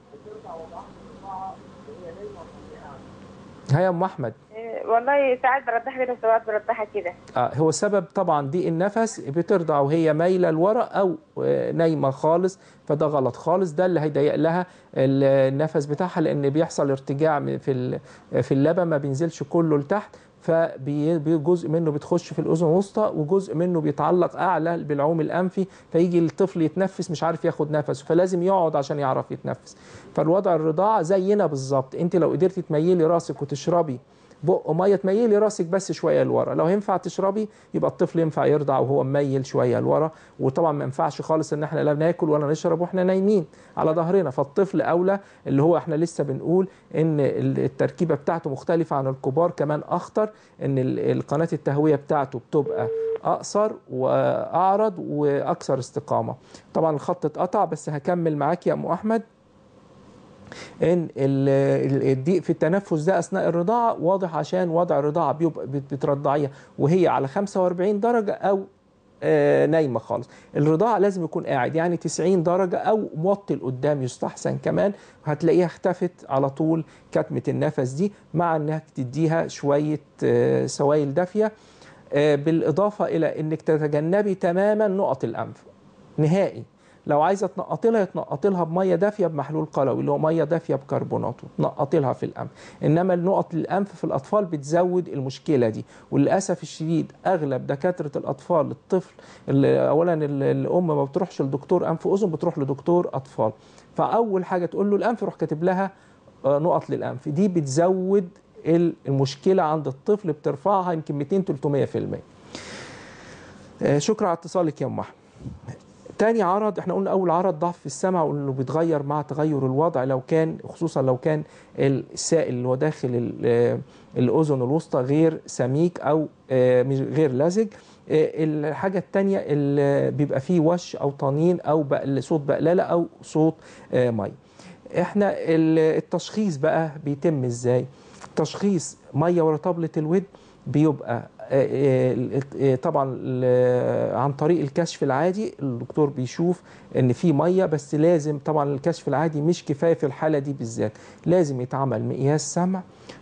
هيا يا ام احمد آه، والله ساعات بردحها كده وساعات بردحها كده آه، هو سبب طبعا ضيق النفس بترضع وهي مايله لورا او آه، نايمه خالص فده غلط خالص ده اللي هيضيق لها ال- النفس بتاعها لان بيحصل ارتجاع من- في ال- في اللبن ما بينزلش كله لتحت فجزء منه بتخش في الاذن الوسطى وجزء منه بيتعلق اعلى بالعوم الانفي فيجي الطفل يتنفس مش عارف ياخد نفسه فلازم يقعد عشان يعرف يتنفس فالوضع الرضاعه زينا بالظبط انت لو قدرتي تميلي راسك وتشربي بق ميه تميلي راسك بس شويه لورا لو ينفع تشربي يبقى الطفل ينفع يرضع وهو مميل شويه لورا وطبعا ما ينفعش خالص ان احنا لا ناكل ولا نشرب واحنا نايمين على ظهرنا فالطفل اولى اللي هو احنا لسه بنقول ان ال- التركيبه بتاعته مختلفه عن الكبار كمان اخطر ان ال- القناه التهويه بتاعته بتبقى اقصر واعرض واكثر استقامه طبعا الخط اتقطع بس هكمل معاك يا ام احمد ان ال- ال- الضيق في التنفس ده اثناء الرضاعه واضح عشان وضع الرضاعه بيبقى بت- بترضعيها وهي على 45 درجه او آه، نايمه خالص الرضاعه لازم يكون قاعد يعني 90 درجه او موطي لقدام يستحسن كمان هتلاقيها اختفت على طول كتمه النفس دي مع انك تديها شويه آه، سوائل دافيه آه، بالاضافه الى انك تتجنبي تماما نقط الانف نهائي لو عايزه تنقطي لها تنقطي لها بميه دافيه بمحلول قلوي اللي هو ميه دافيه بكربونات وتنقطي لها في الانف انما النقط الانف في الاطفال بتزود المشكله دي وللاسف الشديد اغلب دكاتره الاطفال الطفل اللي اولا ال- الام ما بتروحش لدكتور انف واذن بتروح لدكتور اطفال فاول حاجه تقول له الانف يروح كاتب لها آه، نقط للانف دي بتزود ال- المشكله عند الطفل بترفعها يمكن 200 300% آه، شكرا على اتصالك يا ام احمد تاني عرض احنا قلنا اول عرض ضعف في السمع وانه بيتغير مع تغير الوضع لو كان خصوصا لو كان السائل اللي هو داخل ال- آه، الاذن الوسطى غير سميك او آه، مش غير لزج آه، الحاجه الثانيه اللي بيبقى فيه وش او طنين او بقل صوت بقلله او صوت آه، مي احنا ال- التشخيص بقى بيتم ازاي تشخيص ميه ورا طبله الود بيبقى آه، آه، آه، طبعا ال- عن طريق الكشف العادي الدكتور بيشوف ان في ميه بس لازم طبعا الكشف العادي مش كفايه في الحاله دي بالذات لازم يتعمل مقياس سمع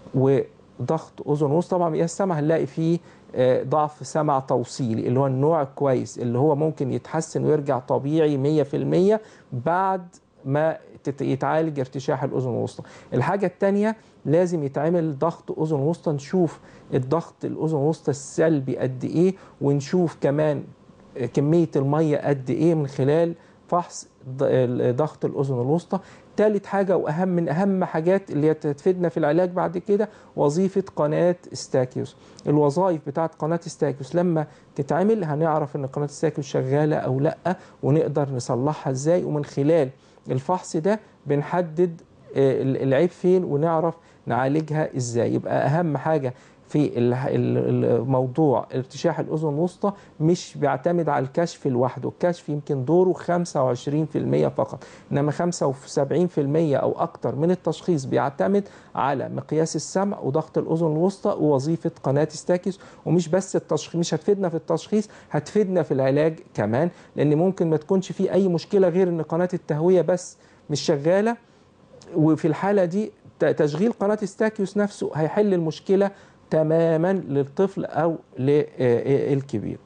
وضغط اذن وسط طبعا مقياس سمع هنلاقي فيه آه، ضعف سمع توصيلي اللي هو النوع الكويس اللي هو ممكن يتحسن ويرجع طبيعي 100% بعد ما تت- يتعالج ارتشاح الاذن الوسطى الحاجه الثانيه لازم يتعمل ضغط اذن وسطى نشوف الضغط الاذن الوسطى السلبي قد ايه ونشوف كمان كميه الميه قد ايه من خلال فحص ض- ضغط الاذن الوسطى ثالث حاجه واهم من اهم حاجات اللي هتفيدنا في العلاج بعد كده وظيفه قناه ستاكيوس الوظائف بتاعه قناه ستاكيوس لما تتعمل هنعرف ان قناه ستاكيوس شغاله او لا ونقدر نصلحها ازاي ومن خلال الفحص ده بنحدد آه، العيب فين ونعرف نعالجها ازاي يبقى اهم حاجه في ال- ال- الموضوع ارتشاح الاذن الوسطى مش بيعتمد على الكشف لوحده الكشف يمكن دوره 25% فقط انما 75% او اكتر من التشخيص بيعتمد على مقياس السمع وضغط الاذن الوسطى ووظيفه قناه ستاكيس ومش بس التشخيص مش هتفيدنا في التشخيص هتفيدنا في العلاج كمان لان ممكن ما تكونش في اي مشكله غير ان قناه التهويه بس مش شغاله وفي الحاله دي ت- تشغيل قناه ستاكيوس نفسه هيحل المشكله تماما للطفل او للكبير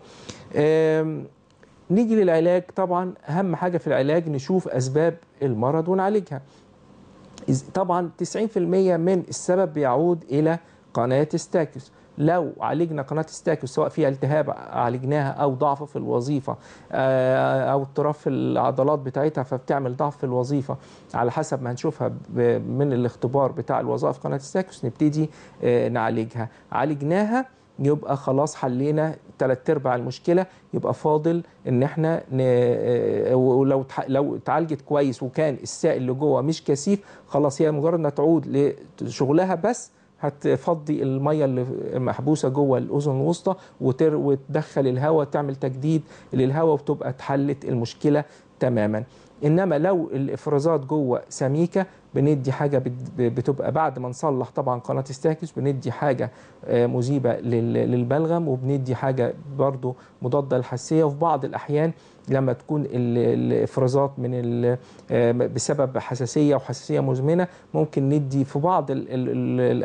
آم، نيجي للعلاج طبعا اهم حاجه في العلاج نشوف اسباب المرض ونعالجها إز- طبعا 90% من السبب بيعود الى قناه ستاكيوس لو عالجنا قناه ستاكيوس سواء فيها التهاب عالجناها او ضعف في الوظيفه آه، او اضطراب في العضلات بتاعتها فبتعمل ضعف في الوظيفه على حسب ما هنشوفها ب- من الاختبار بتاع الوظائف قناه ستاكيوس نبتدي آه، نعالجها عالجناها يبقى خلاص حلينا ثلاث ارباع المشكله يبقى فاضل ان احنا ن... آه، ولو تح... لو اتعالجت كويس وكان السائل اللي جوه مش كثيف خلاص هي مجرد ما تعود لشغلها بس هتفضي الميه اللي محبوسه جوه الاذن الوسطى وتر... وتدخل الهواء تعمل تجديد للهواء وتبقى اتحلت المشكله تماما انما لو الافرازات جوه سميكه بندي حاجه بت- بتبقى بعد ما نصلح طبعا قناه ستاكيوس بندي حاجه آه، مذيبه لل- للبلغم وبندي حاجه برضو مضاده للحساسيه وفي بعض الاحيان لما تكون ال- الافرازات من ال- آه، بسبب حساسيه وحساسيه مزمنه ممكن ندي في بعض ال ال ال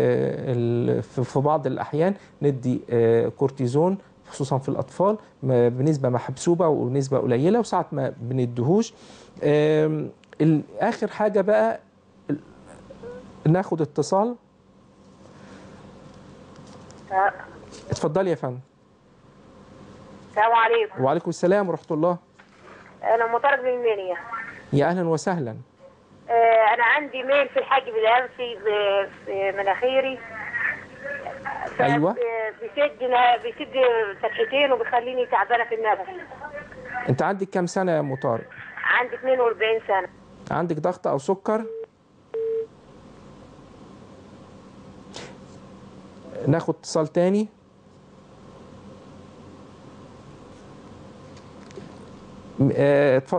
ال في في بعض الاحيان ندي آه، كورتيزون خصوصا في الاطفال ما- بنسبه محسوبه ونسبه قليله وساعات ما بندهوش آم، ال- اخر حاجه بقى ال- ناخد اتصال اتفضلي يا فندم السلام عليكم وعليكم السلام ورحمه الله انا مطرب من المنيا يا اهلا وسهلا آه، انا عندي ميل في الحاجب الانفي في- في مناخيري ف- أيوة. آه، بيسد بيسد فتحتين وبيخليني تعبانه في النفس انت عندك كام سنه يا ام طارق عندي 42 سنه عندك ضغط او سكر ناخد اتصال تاني م- آه، اتفضل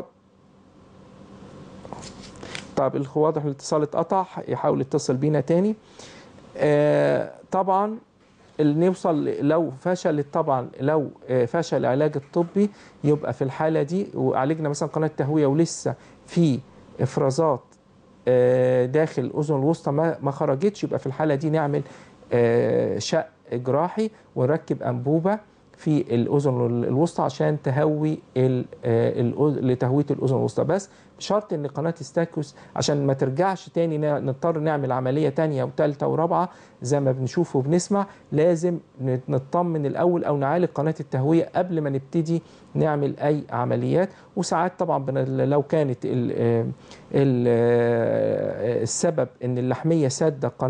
طب الخ- واضح الاتصال اتقطع يحاول يتصل بينا تاني آه، طبعا اللي نوصل لو فشلت طبعا لو آه، فشل العلاج الطبي يبقى في الحاله دي وعالجنا مثلا قناه تهويه ولسه في افرازات آه، داخل الاذن الوسطى ما ما خرجتش يبقى في الحاله دي نعمل آه، شق جراحي ونركب انبوبه في الاذن الوسطى عشان تهوي ال- آه، الأذ- لتهويه الاذن الوسطى بس بشرط ان قناه ستاكوس عشان ما ترجعش تاني نا- نضطر نعمل عمليه تانية وثالثه ورابعه زي ما بنشوف وبنسمع لازم نت- نطمن الاول او نعالج قناه التهويه قبل ما نبتدي نعمل اي عمليات وساعات طبعا بن- لو كانت ال ال السبب ان اللحميه ساده قناه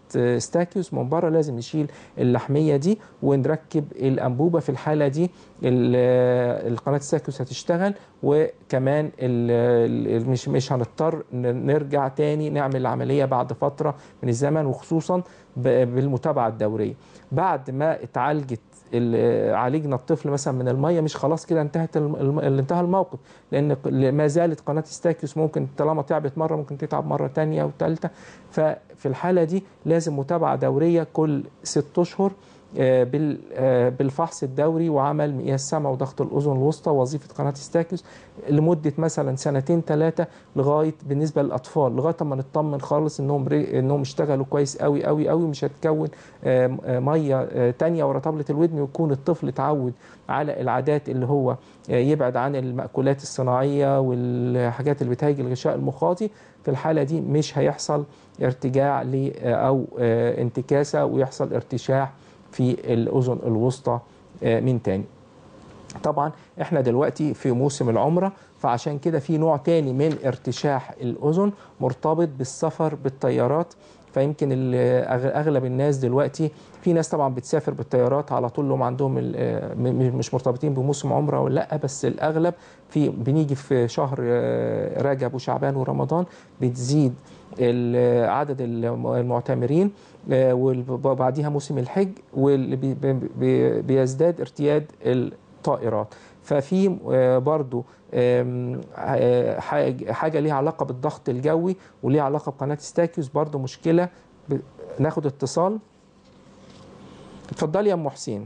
ستاكيوس من بره لازم نشيل اللحميه دي ونركب الانبوبه في الحاله دي ال- القناه ستاكيوس هتشتغل وكمان ال- ال- مش مش هنضطر ن- نرجع تاني نعمل العمليه بعد فتره من الزمن وخصوصا ب- بالمتابعه الدوريه بعد ما اتعالجت ال- عالجنا الطفل مثلا من الميه مش خلاص كده انتهت الم- الم- انتهى الموقف لان ق- ما زالت قناه ستاكيوس ممكن طالما تعبت مره ممكن تتعب مره تانية وثالثه ففي الحاله دي لازم متابعه دوريه كل ست اشهر آه، بال- آه، بالفحص الدوري وعمل مقياس سمع وضغط الاذن الوسطى وظيفه قناه ستاكيوس لمده مثلا سنتين ثلاثه لغايه بالنسبه للاطفال لغايه ما نطمن خالص انهم ري- انهم اشتغلوا كويس قوي قوي قوي مش هتكون آه، آه، ميه آه، تانية ورا طبله الودن ويكون الطفل اتعود على العادات اللي هو آه، يبعد عن المأكولات الصناعيه والحاجات اللي بتهيج الغشاء المخاطي في الحاله دي مش هيحصل ارتجاع ل او آه، انتكاسه ويحصل ارتشاح في الاذن الوسطى آه، من تاني طبعا احنا دلوقتي في موسم العمره فعشان كده في نوع تاني من ارتشاح الاذن مرتبط بالسفر بالطيارات فيمكن ال- أغ- اغلب الناس دلوقتي في ناس طبعا بتسافر بالطيارات على طول لهم عندهم ال- آه، م- م- مش مرتبطين بموسم عمره ولا لا بس الاغلب في بنيجي في شهر آه، رجب وشعبان ورمضان بتزيد ال- عدد الم- المعتمرين آه، وبعديها موسم الحج واللي بي- بي- بيزداد ارتياد الطائرات ففي آه، برضو آم، آه، حاج- حاجه ليها علاقه بالضغط الجوي وليها علاقه بقناه ستاكيوس برضو مشكله ب- ناخد اتصال اتفضلي يا ام حسين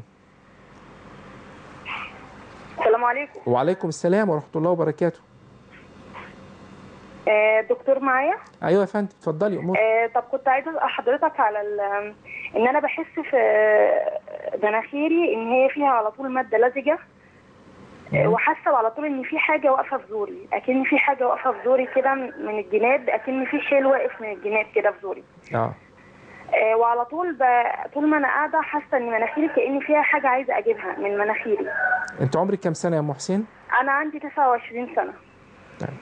السلام عليكم وعليكم السلام ورحمه الله وبركاته آه، دكتور معايا ايوه يا فندم اتفضلي امور آه، طب كنت عايزه اسال حضرتك على ال- ان انا بحس في مناخيري ان هي فيها على طول ماده لزجه آه، وحاسه على طول ان في حاجه واقفه في زوري اكن في حاجه واقفه في زوري كده من الجناب اكن في شيل واقف من الجناب كده في زوري اه آه، وعلى طول ب... طول ما انا قاعده حاسه ان مناخيري كان فيها حاجه عايزه اجيبها من مناخيري انت عمرك كام سنه يا ام حسين انا عندي 29 سنه تمام.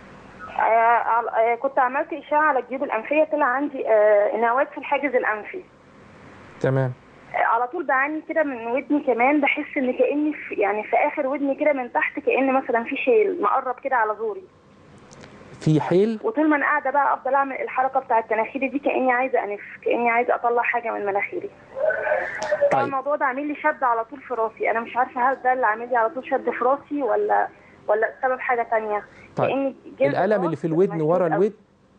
آه عل- آه كنت عملت اشعه على الجيوب الانفيه طلع عندي آه نواه في الحاجز الانفي تمام آه على طول بعاني كده من ودني كمان بحس ان كاني في يعني في اخر ودني كده من تحت كان مثلا في شيل مقرب كده على زوري في حيل وطول ما انا قاعده بقى افضل اعمل الحركه بتاعه مناخيري دي كاني عايزه انف كاني عايزه اطلع حاجه من مناخيري طبعا طيب الموضوع ده عامل لي شد على طول في راسي انا مش عارفه هل ده اللي عامل لي على طول شد في راسي ولا ولا سبب حاجه تانية طيب كأني جلد الالم اللي الراس في الودن مشدود ورا أوي. الودن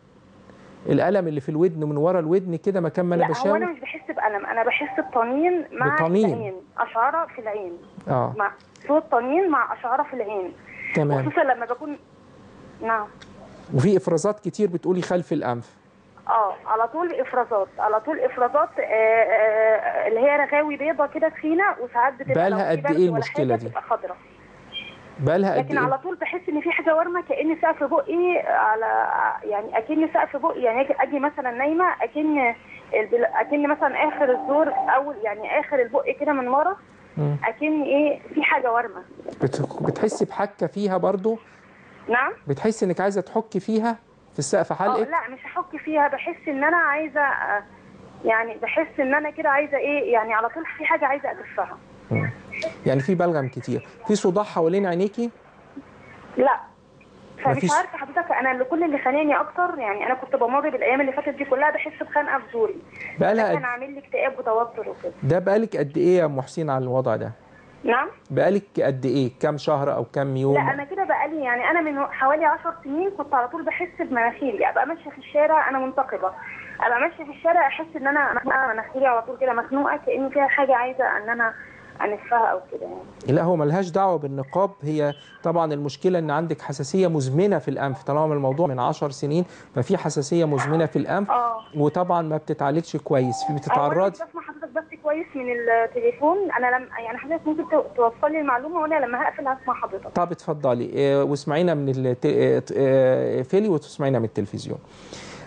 الالم اللي في الودن من ورا الودن كده مكان ما انا لا هو انا بشاور مش بحس بألم انا بحس بطنين مع بطنين. العين اشعاره في العين اه مع صوت طنين مع اشعاره في العين تمام خصوصا لما بكون نعم وفي افرازات كتير بتقولي خلف الانف اه على طول افرازات على طول افرازات آه آه اللي هي رغاوي بيضه كده تخينه وساعات بتبقى بقالها لو في قد برد إيه ولا المشكلة حاجة دي؟ بتبقى خضراء بقالها قد لكن على ايه طول بحس ان في حاجه ورمه كان سقف بقي على يعني اكن سقف بقي يعني أجي- اجي مثلا نايمه اكن البل- اكن مثلا اخر الزور اول يعني اخر البق كده من ورا مم. اكن ايه في حاجه ورمه بت- بتحسي بحكه فيها برضو نعم بتحسي انك عايزه تحكي فيها في السقف اه حلقك لا مش هحك فيها بحس ان انا عايزه آه، يعني بحس ان انا كده عايزه ايه يعني على طول في حاجه عايزه ادفها مم. يعني في بلغم كتير في صداع حوالين عينيكي لا فمش مفيش- عارفه حضرتك انا اللي كل اللي خانقني اكتر يعني انا كنت بمر بالايام اللي فاتت دي كلها بحس بخنقه في زوري بقالها كان قد عامل لي اكتئاب وتوتر وكده ده بقالك قد ايه يا ام حسين على الوضع ده نعم بقالك قد ايه كام شهر او كام يوم لا انا كده بقالي يعني انا من حوالي 10 سنين كنت على طول بحس بمناخيري ابقى ماشيه في الشارع انا منتقبه ابقى ماشيه في الشارع احس ان انا مخنوقه مناخيري على طول كده مخنوقه كان فيها حاجه عايزه ان انا انفها او كده يعني لا هو ملهاش دعوه بالنقاب هي طبعا المشكله ان عندك حساسيه مزمنه في الانف طالما الموضوع من 10 سنين ففي حساسيه مزمنه في الانف اه وطبعا ما بتتعالجش كويس في أولاً بتتعرضي بسمع حضرتك بس كويس من التليفون انا لم يعني حضرتك ممكن تو- توصل لي المعلومه وانا لما هقفل هسمع حضرتك طب اتفضلي آه، واسمعينا من الت... آه، آه، فيلي وتسمعينا من التلفزيون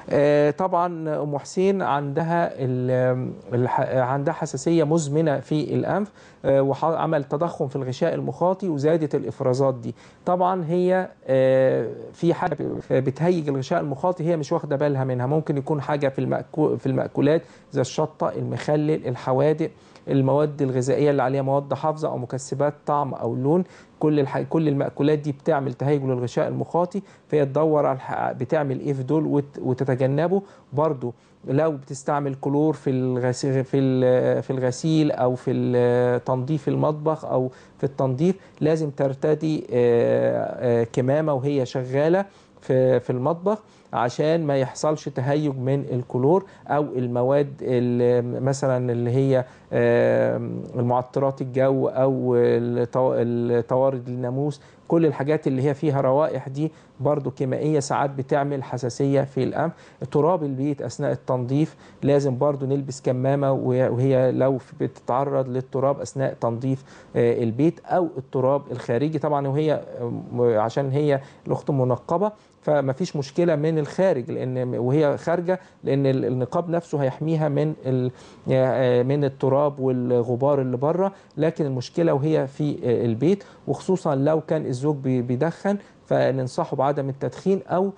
آه، طبعا ام حسين عندها ال- الح- عندها حساسيه مزمنه في الانف آه، وعمل تضخم في الغشاء المخاطي وزادت الافرازات دي طبعا هي آه، في حاجه بتهيج الغشاء المخاطي هي مش واخده بالها منها ممكن يكون حاجه في المأكو في المأكولات زي الشطه المخلل الحوادق المواد الغذائيه اللي عليها مواد حافظه او مكسبات طعم او لون كل الح... كل المأكولات دي بتعمل تهيج للغشاء المخاطي فهي تدور على الح... بتعمل ايه في دول وت... وتتجنبه برضو لو بتستعمل كلور في الغسيل في ال- في الغسيل او في ال- تنظيف المطبخ او في التنظيف لازم ترتدي آه، آه، كمامه وهي شغاله في في المطبخ عشان ما يحصلش تهيج من الكلور او المواد ال- مثلا اللي هي آه، المعطرات الجو او الطو- الطوارد الناموس كل الحاجات اللي هي فيها روائح دي برضو كيميائية ساعات بتعمل حساسية في الأنف تراب البيت أثناء التنظيف لازم برضو نلبس كمامة وهي وهي لو بتتعرض للتراب أثناء تنظيف آه، البيت أو التراب الخارجي طبعا وهي آه، عشان هي الأخت منقبة فما فيش مشكله من الخارج لان وهي خارجه لان ال- النقاب نفسه هيحميها من ال- آه، من التراب والغبار اللي بره لكن المشكله وهي في آه، البيت وخصوصا لو كان الزوج بي- بيدخن فننصحه بعدم التدخين او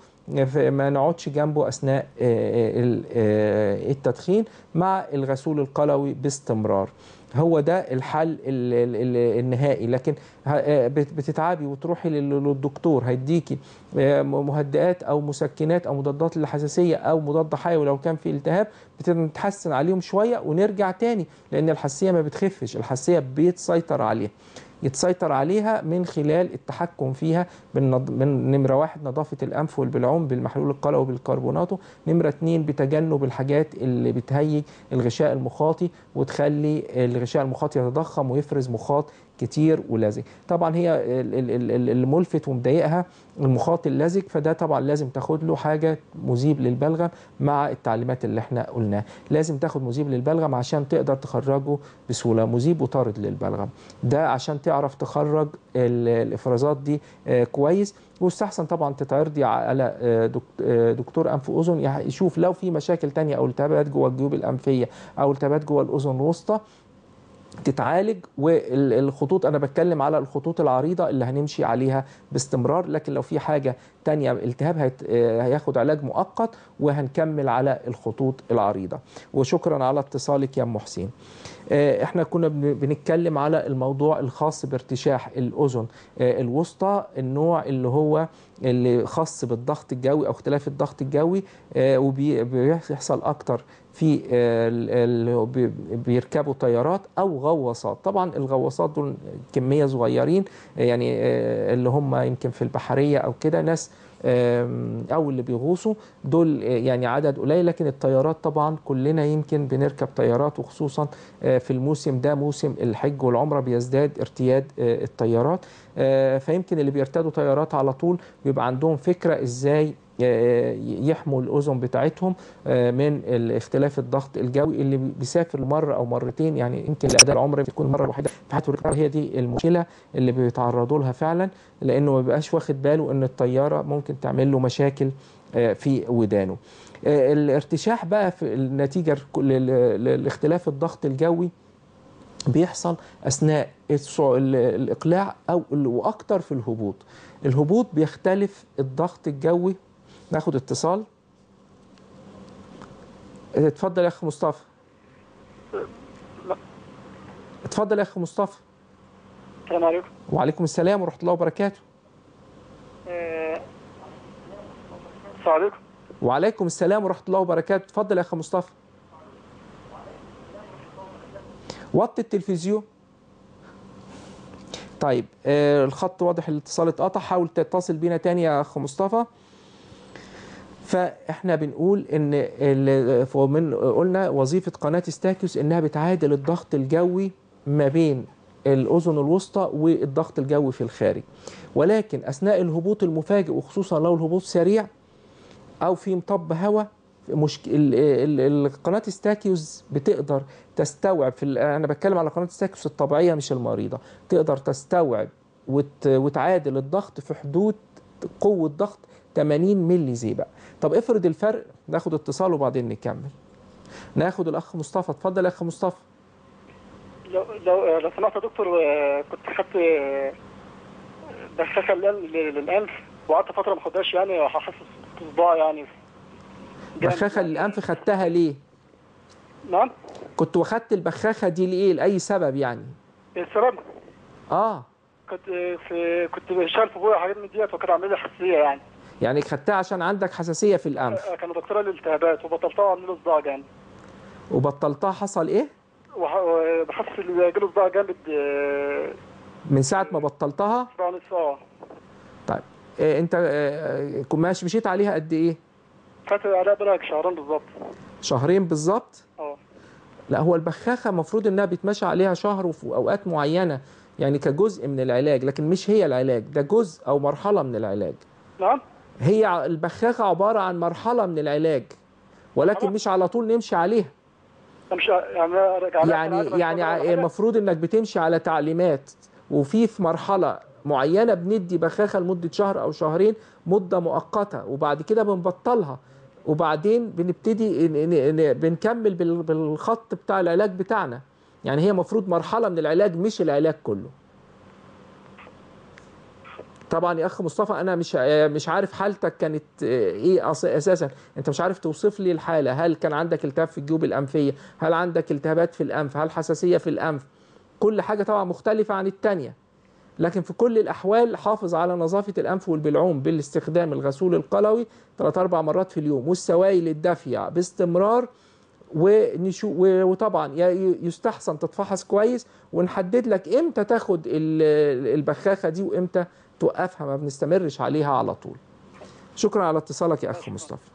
ما نقعدش جنبه اثناء آه، ال- آه، التدخين مع الغسول القلوي باستمرار هو ده الحل ال- ال- ال- النهائي لكن ه- آه، بت- بتتعبي وتروحي لل- للدكتور هيديكي آه، مهدئات او مسكنات او مضادات للحساسيه او مضاد حيوي لو كان في التهاب بتتحسن عليهم شويه ونرجع تاني لان الحساسيه ما بتخفش الحساسيه بيتسيطر عليها يتسيطر عليها من خلال التحكم فيها من, نض... من نمرة واحد نظافة الأنف والبلعوم بالمحلول القلوي بالكربوناتو نمرة اتنين بتجنب الحاجات اللي بتهيج الغشاء المخاطي وتخلي الغشاء المخاطي يتضخم ويفرز مخاط كتير ولزج طبعا هي ال- ال- ال- ال- الملفت ومضايقها المخاط اللزج فده طبعا لازم تاخد له حاجه مذيب للبلغم مع التعليمات اللي احنا قلناها لازم تاخد مذيب للبلغم عشان تقدر تخرجه بسهوله مذيب وطارد للبلغم ده عشان تعرف تخرج ال- الافرازات دي آه، كويس ويستحسن طبعا تتعرضي على آه، دك- آه، دكتور انف واذن يح- يشوف لو في مشاكل تانية او التهابات جوه الجيوب الانفيه او التهابات جوه الاذن الوسطى تتعالج والخطوط انا بتكلم على الخطوط العريضه اللي هنمشي عليها باستمرار لكن لو في حاجه تانية التهاب هيت- آه، هياخد علاج مؤقت وهنكمل على الخطوط العريضه وشكرا على اتصالك يا ام حسين آه، احنا كنا بن- بنتكلم على الموضوع الخاص بارتشاح الاذن آه، الوسطى النوع اللي هو اللي خاص بالضغط الجوي او اختلاف الضغط الجوي وبيحصل اكتر في آه، ال- ال- بي- بيركبوا طيارات او غواصات طبعا الغواصات دول كميه صغيرين آه، يعني آه، اللي هم يمكن في البحريه او كده ناس آم، او اللي بيغوصوا دول آه، يعني عدد قليل لكن الطيارات طبعا كلنا يمكن بنركب طيارات وخصوصا آه، في الموسم ده موسم الحج والعمره بيزداد ارتياد آه، الطيارات آه، فيمكن اللي بيرتادوا طيارات على طول بيبقى عندهم فكره ازاي آه، يحموا الاذن بتاعتهم آه، من ال- اختلاف الضغط الجوي اللي بيسافر مره او مرتين يعني يمكن لاداء العمر بتكون مره واحده في حياته هي دي المشكله اللي بيتعرضوا لها فعلا لانه ما بيبقاش واخد باله ان الطياره ممكن تعمل له مشاكل آه، في ودانه آه، الارتشاح بقى في النتيجه ل- ل- لاختلاف الضغط الجوي بيحصل اثناء الصع- ال- الاقلاع او ال- واكتر في الهبوط الهبوط بيختلف الضغط الجوي ناخد اتصال اتفضل يا اخ مصطفى اتفضل يا اخ مصطفى السلام عليكم وعليكم السلام ورحمه الله وبركاته آه، السلام عليكم وعليكم السلام ورحمه الله وبركاته اتفضل يا اخ مصطفى وطي التلفزيون طيب آه الخط واضح الاتصال اتقطع حاول تتصل بينا تاني يا اخ مصطفى فاحنا بنقول ان ال- ومن قلنا وظيفه قناه ستاكيوس انها بتعادل الضغط الجوي ما بين الاذن الوسطى والضغط الجوي في الخارج ولكن اثناء الهبوط المفاجئ وخصوصا لو الهبوط سريع او في مطب هواء مشك... ال... ال... ال... قناه ستاكيوس بتقدر تستوعب في ال... انا بتكلم على قناه ستاكيوس الطبيعيه مش المريضه تقدر تستوعب وت... وتعادل الضغط في حدود قوه ضغط 80 ملي زيبق طب افرض الفرق ناخد اتصال وبعدين نكمل ناخد الاخ مصطفى اتفضل يا اخ مصطفى لو لو لو سمحت يا دكتور آه، كنت خدت آه، بخاخه للأن- للانف وقعدت فتره ما خدهاش يعني وحاسس بصداع يعني جامد. بخاخه للانف خدتها ليه نعم كنت واخدت البخاخه دي لايه لاي سبب يعني السبب اه كنت في كنت بشتغل في بويا حاجات من ديت وكانت عامله لي حساسيه يعني يعني خدتها عشان عندك حساسيه في الانف آه، كانوا دكتوره للالتهابات وبطلتها وعامله لي صداع جامد وبطلتها حصل ايه وح- وبحس ان جاله صداع جامد آه، من ساعه ما بطلتها صداع نص ساعه طيب آه انت آه كنت ماشي مشيت عليها قد ايه خدت عليها بقى شهرين بالظبط شهرين بالظبط اه لا هو البخاخه المفروض انها بيتمشى عليها شهر وفي اوقات معينه يعني كجزء من العلاج لكن مش هي العلاج ده جزء او مرحله من العلاج نعم هي ع- البخاخه عباره عن مرحله من العلاج ولكن مش على طول نمشي عليها مش يعني أنا راجع لها يعني كان عادي يعني ولا ع- حاجة. المفروض انك بتمشي على تعليمات وفي في مرحله معينه بندي بخاخه لمده شهر او شهرين مده مؤقته وبعد كده بنبطلها وبعدين بنبتدي ن- ن- ن- بنكمل بال- بالخط بتاع العلاج بتاعنا يعني هي مفروض مرحله من العلاج مش العلاج كله طبعا يا اخ مصطفى انا مش مش عارف حالتك كانت ايه أص- اساسا انت مش عارف توصف لي الحاله هل كان عندك التهاب في الجيوب الانفيه هل عندك التهابات في الانف هل حساسيه في الانف كل حاجه طبعا مختلفه عن الثانيه لكن في كل الاحوال حافظ على نظافه الانف والبلعوم بالاستخدام الغسول القلوي ثلاث اربع مرات في اليوم والسوائل الدافيه باستمرار ونشو و- وطبعا ي- يستحسن تتفحص كويس ونحدد لك امتى تاخد ال- البخاخه دي وامتى توقفها ما بنستمرش عليها على طول شكرا على اتصالك يا اخ مصطفى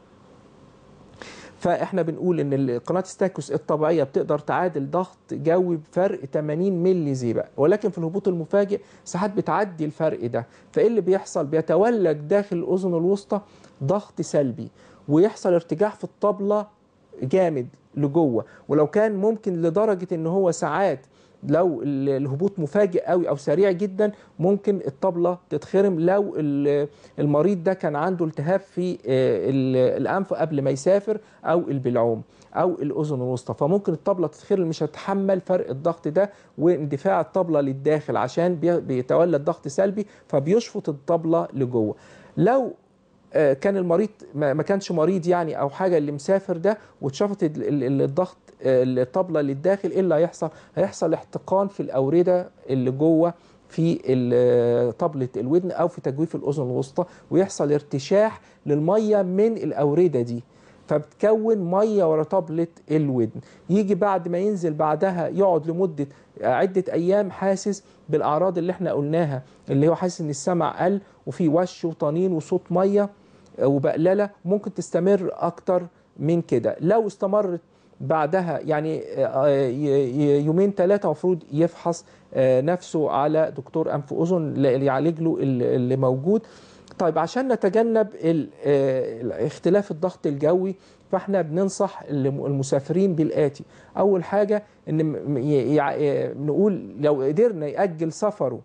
فاحنا بنقول ان ال- قناه ستاكوس الطبيعيه بتقدر تعادل ضغط جوي بفرق 80 ملي زيبق ولكن في الهبوط المفاجئ ساعات بتعدي الفرق ده فايه اللي بيحصل بيتولد داخل الاذن الوسطى ضغط سلبي ويحصل ارتجاع في الطبله جامد لجوه ولو كان ممكن لدرجه ان هو ساعات لو ال- الهبوط مفاجئ قوي او سريع جدا ممكن الطبله تتخرم لو ال- المريض ده كان عنده التهاب في آه، ال- الانف قبل ما يسافر او البلعوم او الاذن الوسطى فممكن الطبله تتخرم مش هتحمل فرق الضغط ده واندفاع الطبله للداخل عشان بي- بيتولد ضغط سلبي فبيشفط الطبله لجوه لو آه، كان المريض ما ما كانش مريض يعني او حاجه اللي مسافر ده واتشفط ال- ال- ال- الضغط آه، الطبله للداخل ايه اللي هيحصل؟ هيحصل احتقان في الاورده اللي جوه في ال- طبله الودن او في تجويف الاذن الوسطى ويحصل ارتشاح للميه من الاورده دي فبتكون ميه ورا طبله الودن يجي بعد ما ينزل بعدها يقعد لمده عده ايام حاسس بالاعراض اللي احنا قلناها اللي هو حاسس ان السمع قل وفي وش وطنين وصوت ميه وبقلله ممكن تستمر اكتر من كده لو استمرت بعدها يعني آه، ي- ي- يومين ثلاثة المفروض يفحص آه، نفسه على دكتور أنف أذن ل- يعالج له ال- اللي موجود طيب عشان نتجنب ال- آه، اختلاف الضغط الجوي فاحنا بننصح الم- المسافرين بالآتي أول حاجة إن م- ي- يع- آه، نقول لو قدرنا يأجل سفره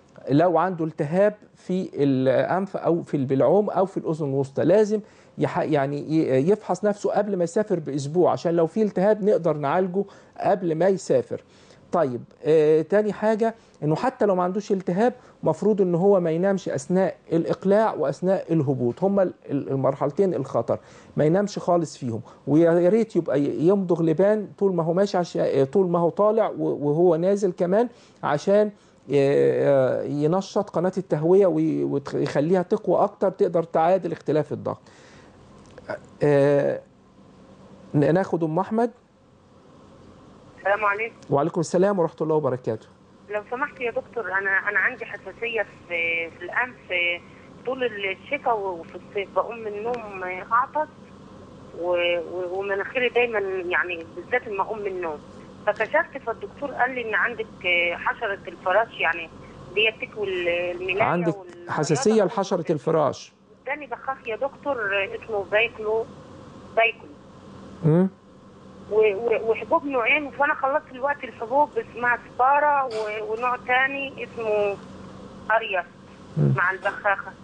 لو عنده التهاب في الانف او في البلعوم او في الاذن الوسطى لازم يح يعني ي- يفحص نفسه قبل ما يسافر باسبوع عشان لو في التهاب نقدر نعالجه قبل ما يسافر طيب آه تاني حاجة انه حتى لو ما عندوش التهاب مفروض ان هو ما ينامش اثناء الاقلاع واثناء الهبوط هما ال- ال- المرحلتين الخطر ما ينامش خالص فيهم ويا ريت يبقى ي- يمضغ لبان طول ما هو ماشي عشان طول ما هو طالع و- وهو نازل كمان عشان ي- ينشط قناة التهوية وي- ويخليها تقوى أكتر تقدر تعادل اختلاف الضغط آه، ناخد أم أحمد السلام عليكم وعليكم السلام ورحمة الله وبركاته لو سمحت يا دكتور انا انا عندي حساسيه في في الانف طول الشتاء وفي الصيف بقوم من النوم اعطس و- و- ومناخيري دايما يعني بالذات لما اقوم من النوم فكشفت فالدكتور قال لي ان عندك حشره الفراش يعني دي تكوي الملايه عندك وال- حساسية لحشرة الفراش اداني بخاخ يا دكتور اسمه بايكلو بايكلو مم؟ و- و- وحبوب نوعين فانا خلصت دلوقتي الحبوب اسمها سبارا و- ونوع تاني اسمه اريا مم. مع البخاخه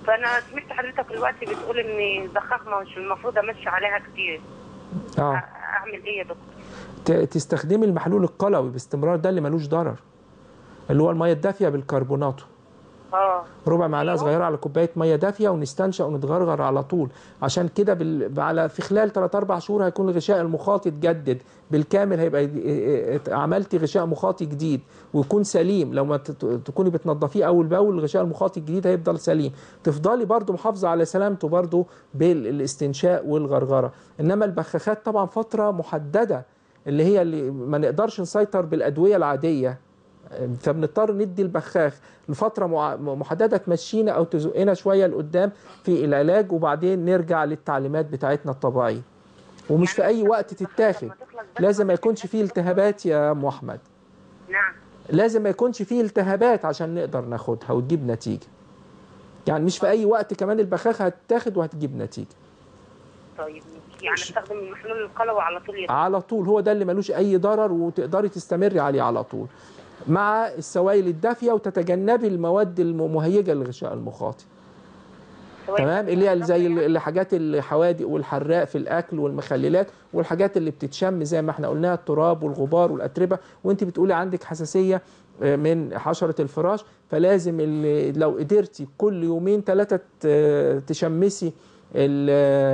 فانا سمعت حضرتك دلوقتي بتقول ان البخاخ مش المفروض امشي عليها كتير اه اعمل ايه يا دكتور ت- تستخدمي المحلول القلوي باستمرار ده اللي ملوش ضرر اللي هو الميه الدافيه بالكربوناتو اه ربع معلقه صغيره على كوبايه ميه دافيه ونستنشق ونتغرغر على طول عشان كده بال... على في خلال 3 4 شهور هيكون الغشاء المخاطي اتجدد بالكامل هيبقى ي- ي- ي- عملتي غشاء مخاطي جديد ويكون سليم لو ما تت- تكوني بتنضفيه اول باول الغشاء المخاطي الجديد هيفضل سليم تفضلي برضو محافظه على سلامته برضو بالاستنشاق والغرغره انما البخاخات طبعا فتره محدده اللي هي اللي ما نقدرش نسيطر بالادويه العاديه فبنضطر ندي البخاخ لفتره مع- محدده تمشينا او تزقنا شويه لقدام في العلاج وبعدين نرجع للتعليمات بتاعتنا الطبيعيه ومش في اي وقت تتاخد لازم ما يكونش فيه التهابات يا ام احمد نعم لازم ما يكونش فيه التهابات عشان نقدر ناخدها وتجيب نتيجه يعني مش في اي وقت كمان البخاخه هتتاخد وهتجيب نتيجه طيب يعني استخدم المحلول القلوي على طول يا دكتور على طول هو ده اللي ملوش اي ضرر وتقدري تستمري عليه على طول مع السوائل الدافيه وتتجنبي المواد المهيجه للغشاء المخاطي سواء تمام اللي هي زي ال- الحاجات الحوادق والحراق في الاكل والمخللات والحاجات اللي بتتشم زي ما احنا قلناها التراب والغبار والاتربه وانت بتقولي عندك حساسيه آه، من حشره الفراش فلازم ال- لو قدرتي كل يومين ثلاثه تشمسي ال-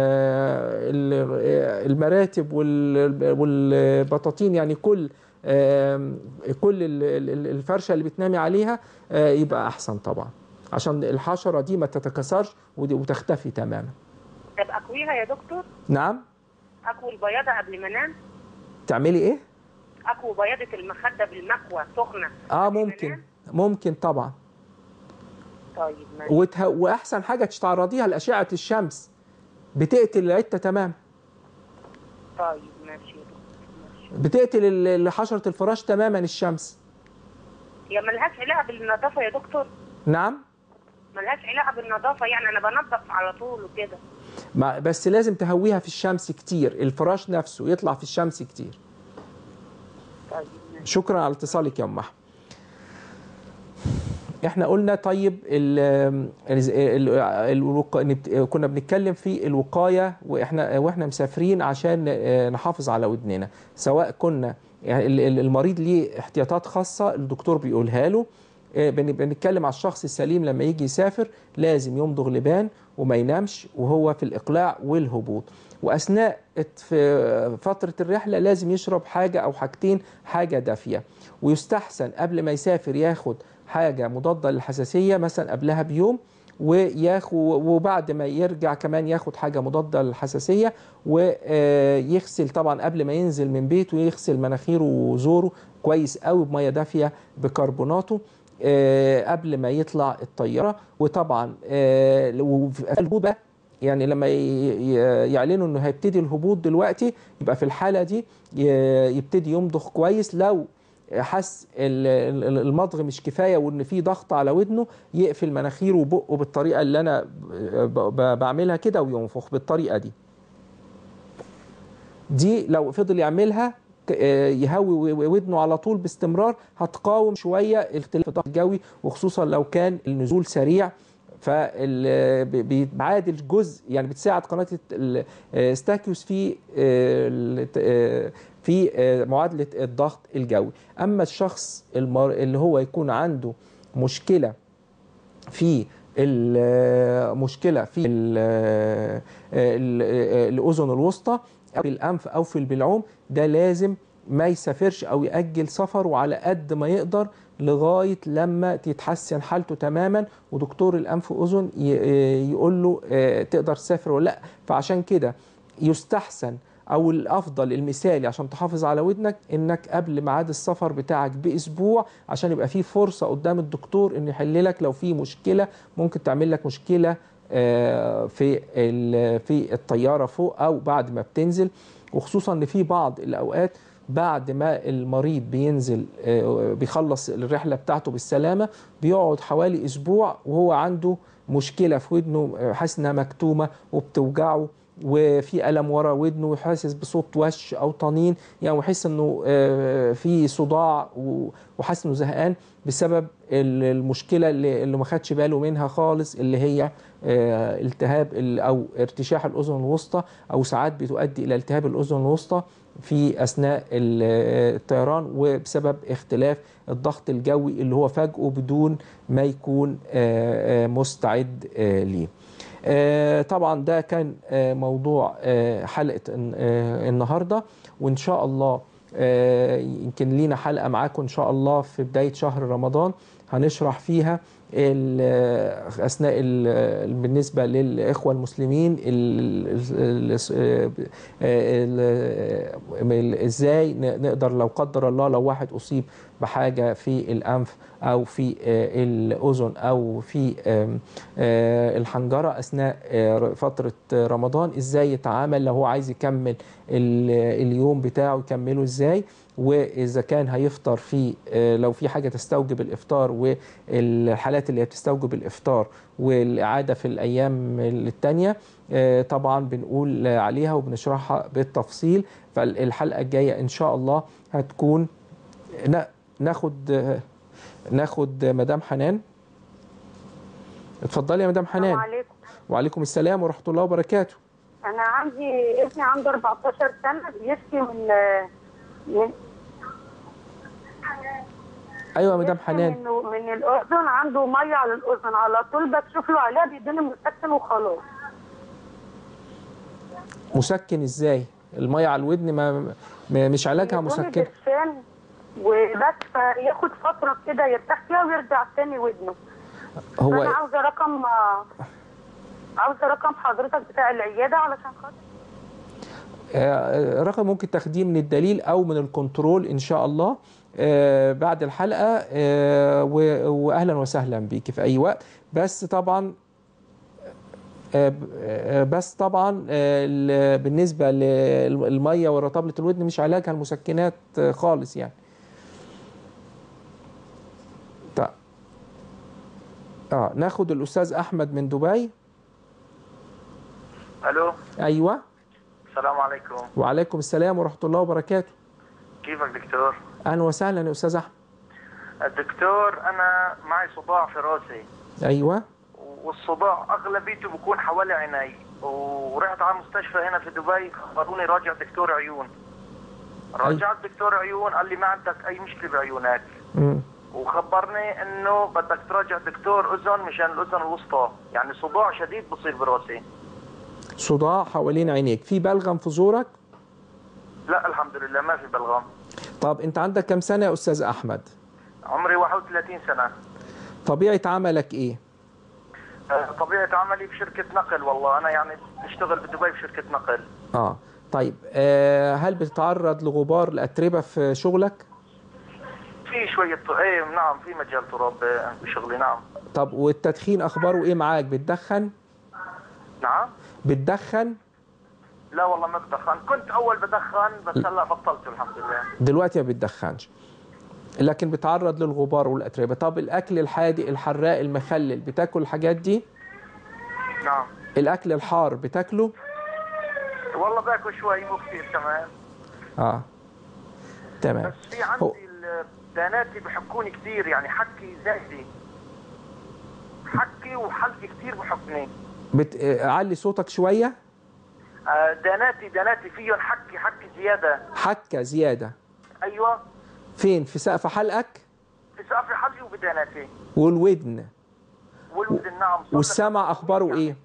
ال- المراتب وال- والبطاطين يعني كل آم، كل ال- ال- الفرشه اللي بتنامي عليها آه، يبقى احسن طبعا عشان الحشره دي ما تتكاثرش ودي- وتختفي تماما طب اكويها يا دكتور نعم اكوي البياضه قبل ما انام تعملي ايه اكوي بياضه المخده بالمكوى سخنه اه ممكن ممكن طبعا طيب ماشي وته... واحسن حاجه تتعرضيها لاشعه الشمس بتقتل العته تماما طيب ماشي يا دكتور ماشي بتقتل ال- ال- حشره الفراش تماما الشمس هي ملهاش علاقه بالنظافه يا دكتور نعم ملهاش علاقه بالنظافه يعني انا بنظف على طول وكده ما بس لازم تهويها في الشمس كتير الفراش نفسه يطلع في الشمس كتير طيب ماشي شكرا على اتصالك يا ام احمد احنا قلنا طيب ال ال ال الوقا... نبت- كنا بنتكلم في الوقايه واحنا واحنا مسافرين عشان آه، نحافظ على ودننا سواء كنا يعني ال- ال- المريض ليه احتياطات خاصه الدكتور بيقولها له آه، بن- بنتكلم على الشخص السليم لما يجي يسافر لازم يمضغ لبان وما ينامش وهو في الاقلاع والهبوط واثناء الت- في فتره الرحله لازم يشرب حاجه او حاجتين حاجه دافيه ويستحسن قبل ما يسافر ياخد حاجه مضاده للحساسيه مثلا قبلها بيوم وياخد وبعد ما يرجع كمان ياخد حاجه مضاده للحساسيه ويغسل طبعا قبل ما ينزل من بيته يغسل مناخيره وزوره كويس قوي بميه دافيه بكربوناته آه، قبل ما يطلع الطياره وطبعا آه، وفي الهبوط بقى يعني لما ي- ي- يعلنوا انه هيبتدي الهبوط دلوقتي يبقى في الحاله دي ي- يبتدي يمضغ كويس لو حس ال- ال- المضغ مش كفايه وان في ضغط على ودنه يقفل مناخيره وبقه بالطريقه اللي انا ب- ب- بعملها كده وينفخ بالطريقه دي دي لو فضل يعملها ك- آه، يهوي و- ودنه على طول باستمرار هتقاوم شويه اختلاف الضغط الجوي وخصوصا لو كان النزول سريع فبيعادل جزء يعني بتساعد قناه الستاكيوس في آه، ال- آه، في آه، معادله الضغط الجوي اما الشخص المر- اللي هو يكون عنده مشكله في المشكله في ال- ال- الاذن الوسطى او في الانف او في البلعوم ده لازم ما يسافرش او ياجل سفره على قد ما يقدر لغايه لما تتحسن حالته تماما ودكتور الانف واذن ي- يقول له آه، تقدر تسافر ولا لا فعشان كده يستحسن او الافضل المثالي عشان تحافظ على ودنك انك قبل ميعاد السفر بتاعك باسبوع عشان يبقى في فرصه قدام الدكتور انه يحل لك لو في مشكله ممكن تعمل لك مشكله آه، في ال- في الطياره فوق او بعد ما بتنزل وخصوصا ان في بعض الاوقات بعد ما المريض بينزل آه، بيخلص الرحله بتاعته بالسلامه بيقعد حوالي اسبوع وهو عنده مشكله في ودنه آه، حاسس انها مكتومه وبتوجعه وفي الم ورا ودنه وحاسس بصوت وش او طنين يعني ويحس انه آه، في صداع و- وحاسس انه زهقان بسبب ال- المشكله اللي اللي ما خدش باله منها خالص اللي هي آه، التهاب ال- او ارتشاح الاذن الوسطى او ساعات بتؤدي الى التهاب الاذن الوسطى في اثناء ال- آه، الطيران وبسبب اختلاف الضغط الجوي اللي هو فجأه بدون ما يكون آه، آه، مستعد آه، ليه. آه، طبعا ده كان آه، موضوع آه، حلقه الن- آه، النهارده وان شاء الله آه، يمكن لينا حلقه معاكم ان شاء الله في بدايه شهر رمضان هنشرح فيها ال- اثناء ال- بالنسبه للاخوه المسلمين ال- ال- ال- ال- ازاي ن- نقدر لو قدر الله لو واحد اصيب بحاجه في الانف او في آه، الاذن او في آم، آه، الحنجره اثناء آه، فتره رمضان ازاي يتعامل لو هو عايز يكمل ال- اليوم بتاعه يكمله ازاي واذا كان هيفطر في آه، لو في حاجه تستوجب الافطار والحالات اللي هي بتستوجب الافطار والاعاده في الايام الثانيه طبعا بنقول عليها وبنشرحها بالتفصيل فالحلقه الجايه ان شاء الله هتكون نا- ناخد آه، ناخد مدام حنان اتفضلي يا مدام حنان السلام عليكم وعليكم السلام ورحمه الله وبركاته انا عندي ابني عنده 14 سنه بيشكي من من ايوه يا مدام بيشكي حنان منه من الاذن عنده ميه على الاذن على طول بكشف له عليها بيديني مسكن وخلاص مسكن ازاي الميه على الودن ما ما- مش علاجها بيدوني مسكن برشام وبس فياخد فتره كده يرتاح فيها ويرجع تاني ودنه هو انا عاوزه رقم عاوزه رقم حضرتك بتاع العياده علشان خاطر آه، رقم ممكن تاخديه من الدليل او من الكنترول ان شاء الله آه، بعد الحلقه آه، و- واهلا وسهلا بيكي في اي وقت بس طبعا آه، ب- آه، بس طبعا آه، ال- بالنسبه للميه ورطبله الودن مش علاجها المسكنات آه، خالص يعني طيب اه ناخد الاستاذ احمد من دبي الو ايوه السلام عليكم وعليكم السلام ورحمه الله وبركاته كيفك دكتور اهلا وسهلا يا استاذ احمد الدكتور انا معي صداع في راسي ايوه والصداع اغلبيته بكون حوالي عيني ورحت على المستشفى هنا في دبي خبروني راجع دكتور عيون رجعت دكتور عيون قال لي ما عندك اي مشكله بعيونك مم. وخبرني انه بدك تراجع دكتور اذن مشان الاذن الوسطى يعني صداع شديد بصير براسي صداع حوالين عينيك في بلغم في زورك لا الحمد لله ما في بلغم طب انت عندك كم سنه يا استاذ احمد عمري 31 سنه طبيعه عملك ايه آه، طبيعه عملي بشركه نقل والله انا يعني بشتغل بدبي بشركه نقل اه طيب آه هل بتتعرض لغبار الاتربه في شغلك في شويه ايه نعم في مجال تراب آه، بشغلي نعم طب والتدخين اخباره ايه معاك بتدخن نعم بتدخن لا والله ما بدخن كنت اول بدخن بس هلا بطلت الحمد لله دلوقتي ما بتدخنش لكن بتعرض للغبار والاتربه طب الاكل الحادق الحراق المخلل بتاكل الحاجات دي نعم الاكل الحار بتاكله والله باكل شوي مو كثير كمان اه تمام بس في عندي ال- بناتي بحكوني كثير يعني حكي زايده حكي وحلقي كثير بحكني بت... آه، علي صوتك شويه آه، داناتي داناتي فيهم حكي حكي زياده حكه زياده ايوه فين في سقف حلقك في سقف حلقي وبداناتي والودن والودن نعم صار والسمع اخباره ايه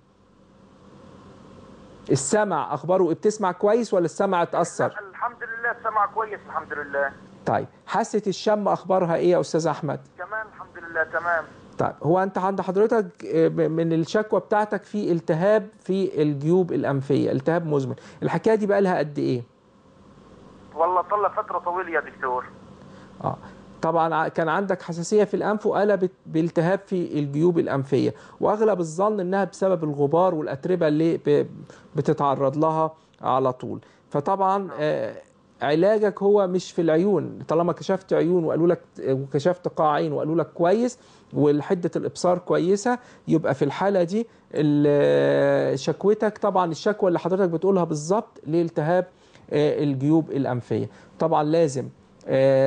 السمع اخباره ايه بتسمع كويس ولا السمع اتاثر الحمد لله سمع كويس الحمد لله طيب حاسه الشم اخبارها ايه يا استاذ احمد كمان الحمد لله تمام طيب هو انت عند حضرتك آه، من الشكوى بتاعتك في التهاب في الجيوب الانفيه التهاب مزمن الحكايه دي بقى لها قد ايه والله صار لها فتره طويله يا دكتور اه طبعا ع- كان عندك حساسيه في الانف وقلبت بالتهاب في الجيوب الانفيه واغلب الظن انها بسبب الغبار والاتربه اللي ب- بتتعرض لها على طول فطبعا آه علاجك هو مش في العيون طالما كشفت عيون وقالوا لك وكشفت قاع عين وقالوا لك كويس وحده الابصار كويسه يبقى في الحاله دي ال- شكوتك طبعا الشكوى اللي حضرتك بتقولها بالظبط لالتهاب آه، الجيوب الانفيه طبعا لازم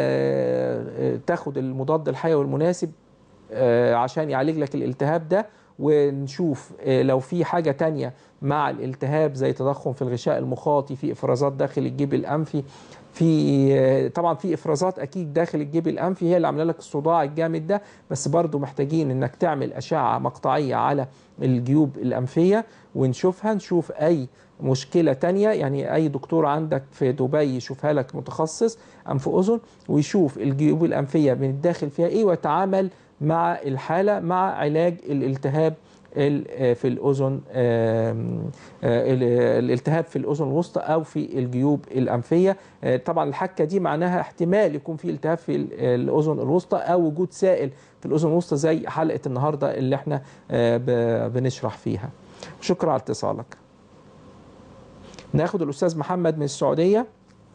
آه، آه، تاخد المضاد الحيوي المناسب آه، عشان يعالج لك الالتهاب ده ونشوف آه، لو في حاجة تانية مع الالتهاب زي تضخم في الغشاء المخاطي في افرازات داخل الجيب الانفي في آه، طبعا في افرازات اكيد داخل الجيب الانفي هي اللي عامله لك الصداع الجامد ده بس برضو محتاجين انك تعمل اشعه مقطعيه على الجيوب الانفيه ونشوفها نشوف اي مشكله تانية يعني اي دكتور عندك في دبي يشوفها لك متخصص انف اذن ويشوف الجيوب الانفيه من الداخل فيها ايه ويتعامل مع الحاله مع علاج الالتهاب ال- آه، في الاذن آم، آه، ال- الالتهاب في الاذن الوسطى او في الجيوب الانفيه آه، طبعا الحكه دي معناها احتمال يكون في التهاب في ال- الاذن الوسطى او وجود سائل في الاذن الوسطى زي حلقه النهارده اللي احنا آه، ب- بنشرح فيها شكرا على اتصالك ناخد الاستاذ محمد من السعوديه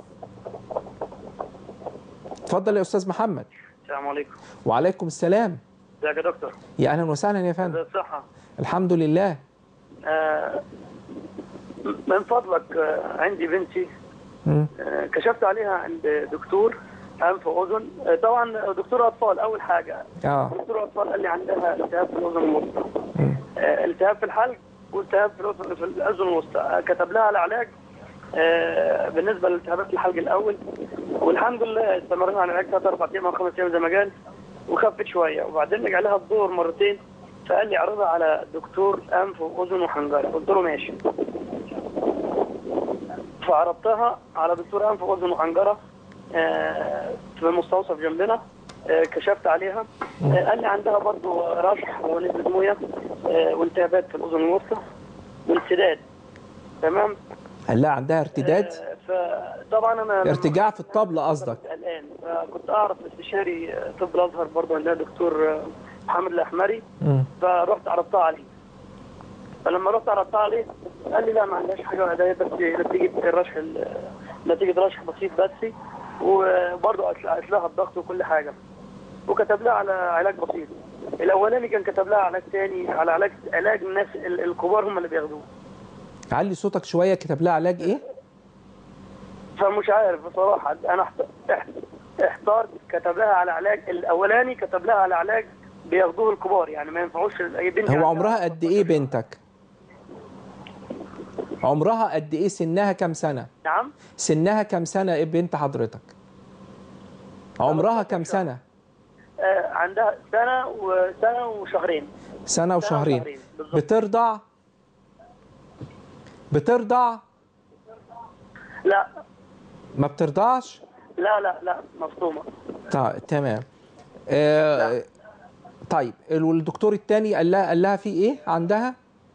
اتفضل يا استاذ محمد السلام عليكم وعليكم السلام ازيك يا دكتور يا اهلا وسهلا يا فندم ازي الصحة الحمد لله آه من فضلك آه عندي بنتي مم. آه كشفت عليها عند دكتور انف واذن آه طبعا دكتور اطفال اول حاجه اه دكتور اطفال قال لي عندها التهاب في الاذن الوسطى آه التهاب في الحلق والتهاب في الاذن في الاذن الوسطى آه كتب لها العلاج آه بالنسبه لالتهابات الحلق الاول والحمد لله استمرنا على العلاج ثلاث اربع ايام او خمس ايام زي ما قال وخفت شويه وبعدين رجع لها الدور مرتين فقال لي اعرضها على دكتور انف واذن وحنجره قلت له ماشي فعرضتها على دكتور انف واذن وحنجره آه، في المستوصف جنبنا آه، كشفت عليها آه، قال لي عندها برضو رشح ونسبه مويه آه، والتهابات في الاذن الوسطى وانسداد تمام هل لا عندها ارتداد آه، فطبعا انا لما ارتجاع في الطبلة قصدك الان فكنت اعرف استشاري آه، طب الازهر برضه عندها دكتور آه، محمد الاحمري مم. فرحت عرضتها عليه فلما رحت عرضتها عليه قال لي لا ما عندهاش حاجه ده بس نتيجه الرشح ال- نتيجه رشح بسيط بس وبرضه قالت لها الضغط وكل حاجه وكتب لها على علاج بسيط الاولاني كان كتب لها علاج تاني على علاج علاج الناس ال- الكبار هم اللي بياخدوه علي صوتك شوية كتب لها علاج ايه فمش عارف بصراحه انا احت- احت- احترت كتب لها على علاج الاولاني كتب لها على علاج بياخدوه الكبار يعني ما ينفعوش اي بنت هو عمرها قد ايه بنتك عمرها قد ايه سنها كام سنة نعم سنها كام سنة ايه بنت حضرتك عمرها كام سنة آه، عندها سنة وسنة وشهرين سنة وشهرين وشهرين، بالظبط. بترضع بترضع لا ما بترضعش لا لا لا مصدومة طيب تمام آه طيب والدكتور التاني قال لها قال لها في ايه عندها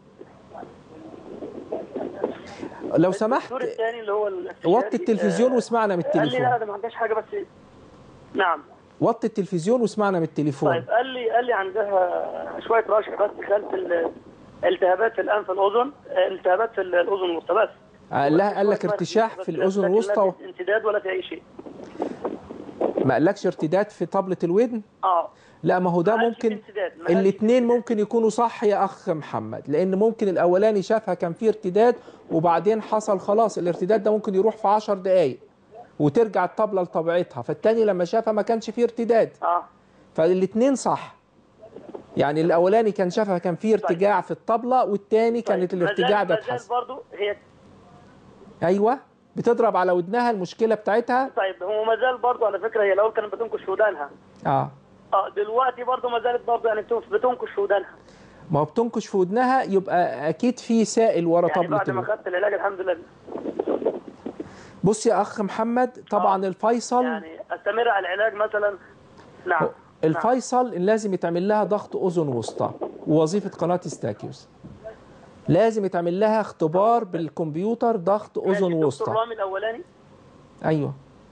لو سمحت الدكتور الثاني اللي هو الاستشاري، وطي التلفزيون آه، واسمعنا من قال لي لا التليفون ده ما عندهاش حاجة بس نعم وطي التلفزيون واسمعنا من التليفون طيب قال لي قال لي عندها شوية رشح بس خلف ال- التهابات في الأنف الأذن آه، التهابات في الأذن الوسطى بس قال لها قال لك ارتشاح في الاذن الوسطى و- لكن انسداد ولا في أي شيء ما قالكش ارتداد في طبلة الودن اه لا ما هو ده ممكن انسداد ما قالش الاثنين ممكن يكونوا صح يا اخ محمد لان ممكن الاولاني شافها كان فيه ارتداد وبعدين حصل خلاص الارتداد ده ممكن يروح في 10 دقائق وترجع الطبلة لطبيعتها فالتاني لما شافها ما كانش فيه ارتداد اه فالاثنين صح يعني الاولاني كان شافها كان فيه ارتجاع في الطبلة والتاني كانت الارتجاع ده ما زال اتحسن برضه هي ايوه بتضرب على ودنها المشكلة بتاعتها طيب هو ما زال برضه على فكرة هي الأول كانت بتنكش في ودانها اه اه دلوقتي برضه ما زالت برضه يعني بتنكش- بتنكش في ودانها ما هو بتنكش في ودنها يبقى اكيد في سائل ورا يعني طبلة بعد ما الودن خدت العلاج الحمد لله بص يا اخ محمد طبعا الفيصل يعني استمر على العلاج مثلا نعم الفيصل لازم يتعمل لها ضغط اذن وسطى ووظيفه قناه ستاكيوس لازم يتعمل لها اختبار بالكمبيوتر ضغط اذن دكتور وسطى رامي الأولاني ايوه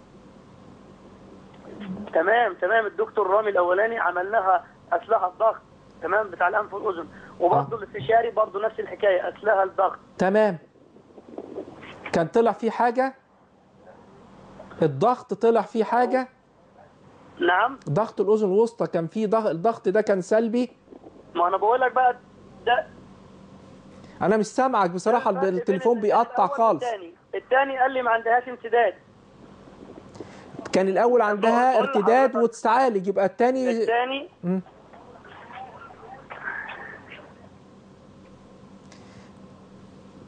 تمام تمام الدكتور رامي الأولاني عمل لها أسلحة الضغط تمام بتاع الأنف والأذن وبرضه الاستشاري برضه نفس الحكاية أسلحة الضغط تمام كان طلع فيه حاجه الضغط طلع فيه حاجه نعم ضغط الاذن الوسطى كان فيه ضغط الضغط ده كان سلبي ما أنا بقول لك بقى ده انا مش سامعك بصراحه التليفون بيقطع خالص الثاني الثاني قال لي ما عندهاش انسداد كان الاول عندها بقول ارتداد وتتعالج يبقى التاني الثاني مم.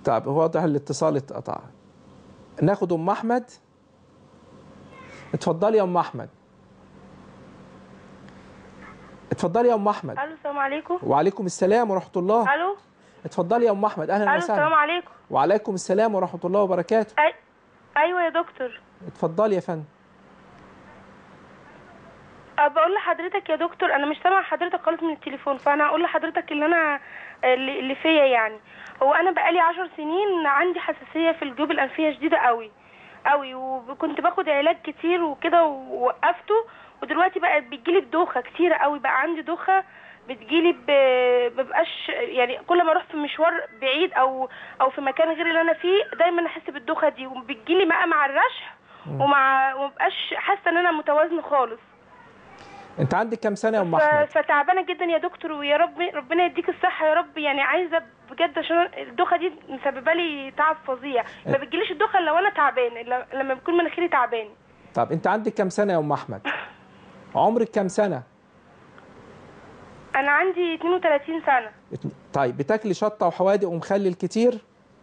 طيب هو واضح الاتصال اتقطع ناخد ام احمد اتفضلي يا ام احمد اتفضلي يا ام احمد الو السلام عليكم وعليكم السلام ورحمه الله الو اتفضلي يا ام احمد اهلا الو وسهلا السلام عليكم وعليكم السلام ورحمه الله وبركاته أي... ايوه يا دكتور اتفضلي يا فندم أه بقول لحضرتك يا دكتور انا مش سامعه حضرتك خالص من التليفون فانا هقول لحضرتك اللي انا اللي اللي فيا يعني هو انا بقالي عشر سنين عندي حساسيه في الجيوب الانفيه شديده قوي قوي وكنت باخد علاج كتير وكده ووقفته ودلوقتي بقى بتجيلي بدوخه كتيره قوي بقى عندي دوخه بتجيلي ب- مبقاش يعني كل ما اروح في مشوار بعيد او او في مكان غير اللي انا فيه دايما احس بالدوخه دي وبتجيلي بقى مع الرشح ومع ومبقاش حاسه ان انا متوازنه خالص انت عندك كام سنه يا ام ف- احمد فتعبانه جدا يا دكتور ويا رب ربنا يديك الصحه يا رب يعني عايزه بجد عشان الدوخه دي مسببه لي تعب فظيع ما بتجيليش الدوخه الا وانا تعبان الا لما بكون مناخيري تعبان طب انت عندك كام سنه يا ام احمد عمرك كام سنه انا عندي 32 سنه اتن- طيب بتاكلي شطه وحوادق ومخلل كتير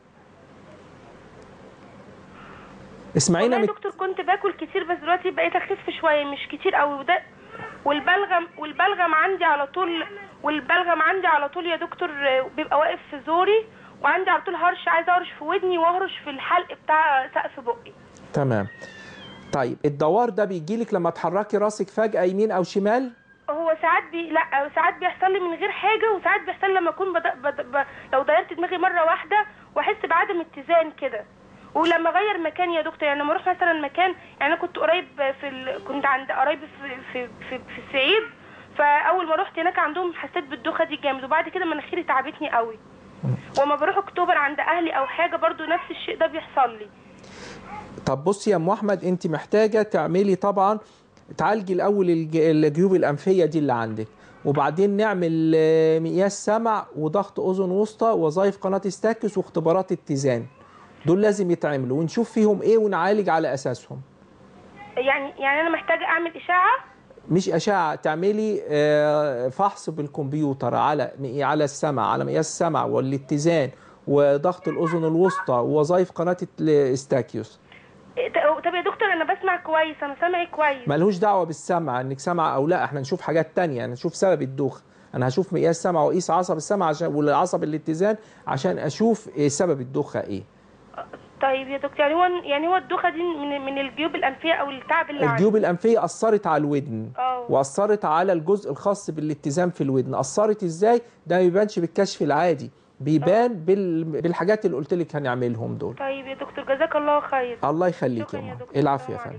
اسمعينا والله يا مت... دكتور كنت باكل كتير بس دلوقتي بقيت اخف شويه مش كتير قوي وده والبلغم والبلغم عندي على طول والبلغم عندي على طول يا دكتور آه، بيبقى واقف في زوري وعندي على طول هرش عايزه اهرش في ودني واهرش في الحلق بتاع سقف بقي تمام طيب الدوار ده بيجيلك لما تحركي راسك فجاه يمين او شمال هو ساعات بي لا ساعات بيحصل لي من غير حاجه وساعات بيحصل لي لما اكون بد... بد... ب... لو ضيرت دماغي مره واحده واحس بعدم اتزان كده ولما اغير مكان يا دكتور يعني لما اروح مثلا مكان يعني انا كنت قريب في ال... كنت عند قرايبي في في في, في الصعيد فاول ما رحت هناك عندهم حسيت بالدوخه دي جامد وبعد كده مناخيري تعبتني قوي وما بروح اكتوبر عند اهلي او حاجه برضو نفس الشيء ده بيحصل لي طب بصي يا ام احمد انت محتاجه تعملي طبعا تعالجي الاول الج- الجيوب الانفيه دي اللي عندك وبعدين نعمل آه، مقياس سمع وضغط اذن وسطى وظائف قناه ستاكس واختبارات اتزان دول لازم يتعملوا ونشوف فيهم ايه ونعالج على اساسهم يعني يعني انا محتاجه اعمل اشاعه مش اشعه تعملي آه، فحص بالكمبيوتر على على السمع على مقياس السمع والاتزان وضغط الاذن الوسطى ووظائف قناه الاستاكيوس طب يا دكتور انا بسمع كويس انا سامعي كويس ملهوش دعوه بالسمع انك سمع او لا احنا نشوف حاجات تانية نشوف سبب الدوخه انا هشوف مقياس سمع واقيس عصب السمع عشان والعصب الاتزان عشان اشوف إيه سبب الدوخه ايه طيب يا دكتور يعني هو يعني هو الدوخه دي من من الجيوب الانفيه او التعب اللي عندي الجيوب الانفيه اثرت على الودن اه. واثرت على الجزء الخاص بالاتزان في الودن اثرت ازاي ده ما بيبانش بالكشف العادي بيبان بال... بالحاجات اللي قلت لك هنعملهم دول طيب يا دكتور جزاك الله خير الله يخليك شكراً يا يا ماما دكتور. العفو يا فندم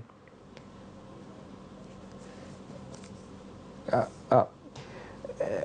آه آه. آه.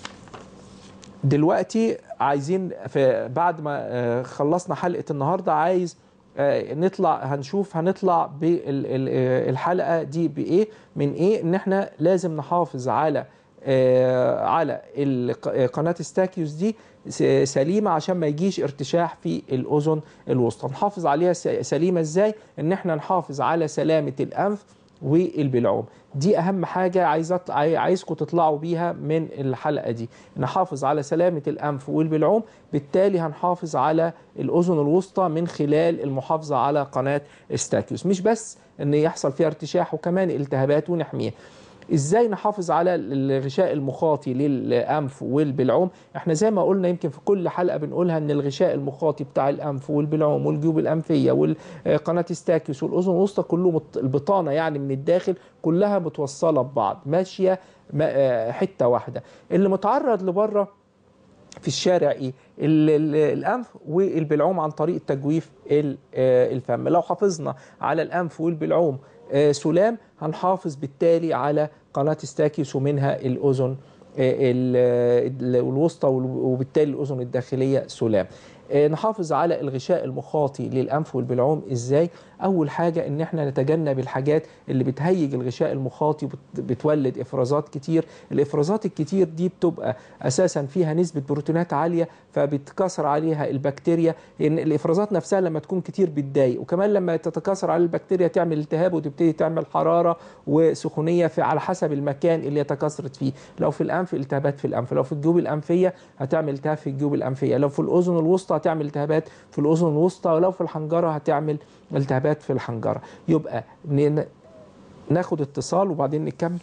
دلوقتي عايزين في بعد ما آه، خلصنا حلقة النهاردة عايز آه، نطلع هنشوف هنطلع بالحلقة دي بإيه من إيه إن إحنا لازم نحافظ على آه، على الق- آه، قناة ستاكيوس دي س- سليمة عشان ما يجيش ارتشاح في الأذن الوسطى نحافظ عليها س- سليمة إزاي إن إحنا نحافظ على سلامة الأنف والبلعوم دي اهم حاجه عايز أطلع عايزكم تطلعوا بيها من الحلقه دي نحافظ على سلامه الانف والبلعوم بالتالي هنحافظ على الاذن الوسطى من خلال المحافظه على قناه ستاكيوس مش بس ان يحصل فيها ارتشاح وكمان التهابات ونحميها ازاي نحافظ على الغشاء المخاطي للانف والبلعوم احنا زي ما قلنا يمكن في كل حلقه بنقولها ان الغشاء المخاطي بتاع الانف والبلعوم والجيوب الانفيه والقناه ستاكيوس والاذن الوسطى كله مت- البطانه يعني من الداخل كلها متوصله ببعض ماشيه ما- آه، حته واحده اللي متعرض لبره في الشارع ايه ال- ال- الانف والبلعوم عن طريق تجويف ال- آه، الفم لو حافظنا على الانف والبلعوم آه، سلام هنحافظ بالتالي على قناه ستاكيوس ومنها الاذن آه، ال- ال- الوسطى وال- وبالتالي الاذن الداخليه سلام آه، نحافظ على الغشاء المخاطي للانف والبلعوم ازاي اول حاجه ان احنا نتجنب الحاجات اللي بتهيج الغشاء المخاطي وبتولد افرازات كتير الافرازات الكتير دي بتبقى اساسا فيها نسبه بروتينات عاليه فبتكسر عليها البكتيريا ان الافرازات نفسها لما تكون كتير بتضايق وكمان لما تتكاثر على البكتيريا تعمل التهاب وتبتدي تعمل حراره وسخونيه في على حسب المكان اللي هي تكاثرت فيه لو في الانف التهابات في الانف لو في الجيوب الانفيه هتعمل التهاب في الجيوب الانفيه لو في الاذن الوسطى هتعمل التهابات في الاذن الوسطى ولو في الحنجره هتعمل التهابات في الحنجره يبقى ن- ناخد اتصال وبعدين نكمل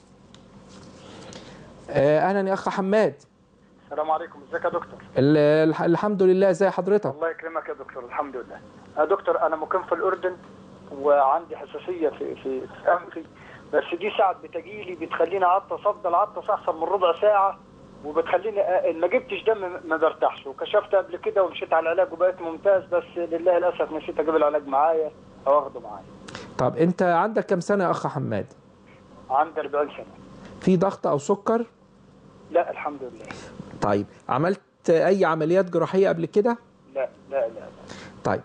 آه، اهلا يا اخ حماد السلام عليكم ازيك يا دكتور ال- الح- الحمد لله ازي حضرتك الله يكرمك يا دكتور الحمد لله يا دكتور انا مقيم في الاردن وعندي حساسيه في في في انفي بس دي ساعات بتجيلي بتخليني عطس افضل عطس احسن من ربع ساعه وبتخليني أ- ان ما جبتش دم ما برتاحش وكشفت قبل كده ومشيت على العلاج وبقيت ممتاز بس لله للاسف نسيت اجيب العلاج معايا او اخده معايا طب انت عندك كم سنه يا اخ حماد عندي 40 سنه في ضغط او سكر لا الحمد لله طيب عملت اي عمليات جراحيه قبل كده لا لا لا طيب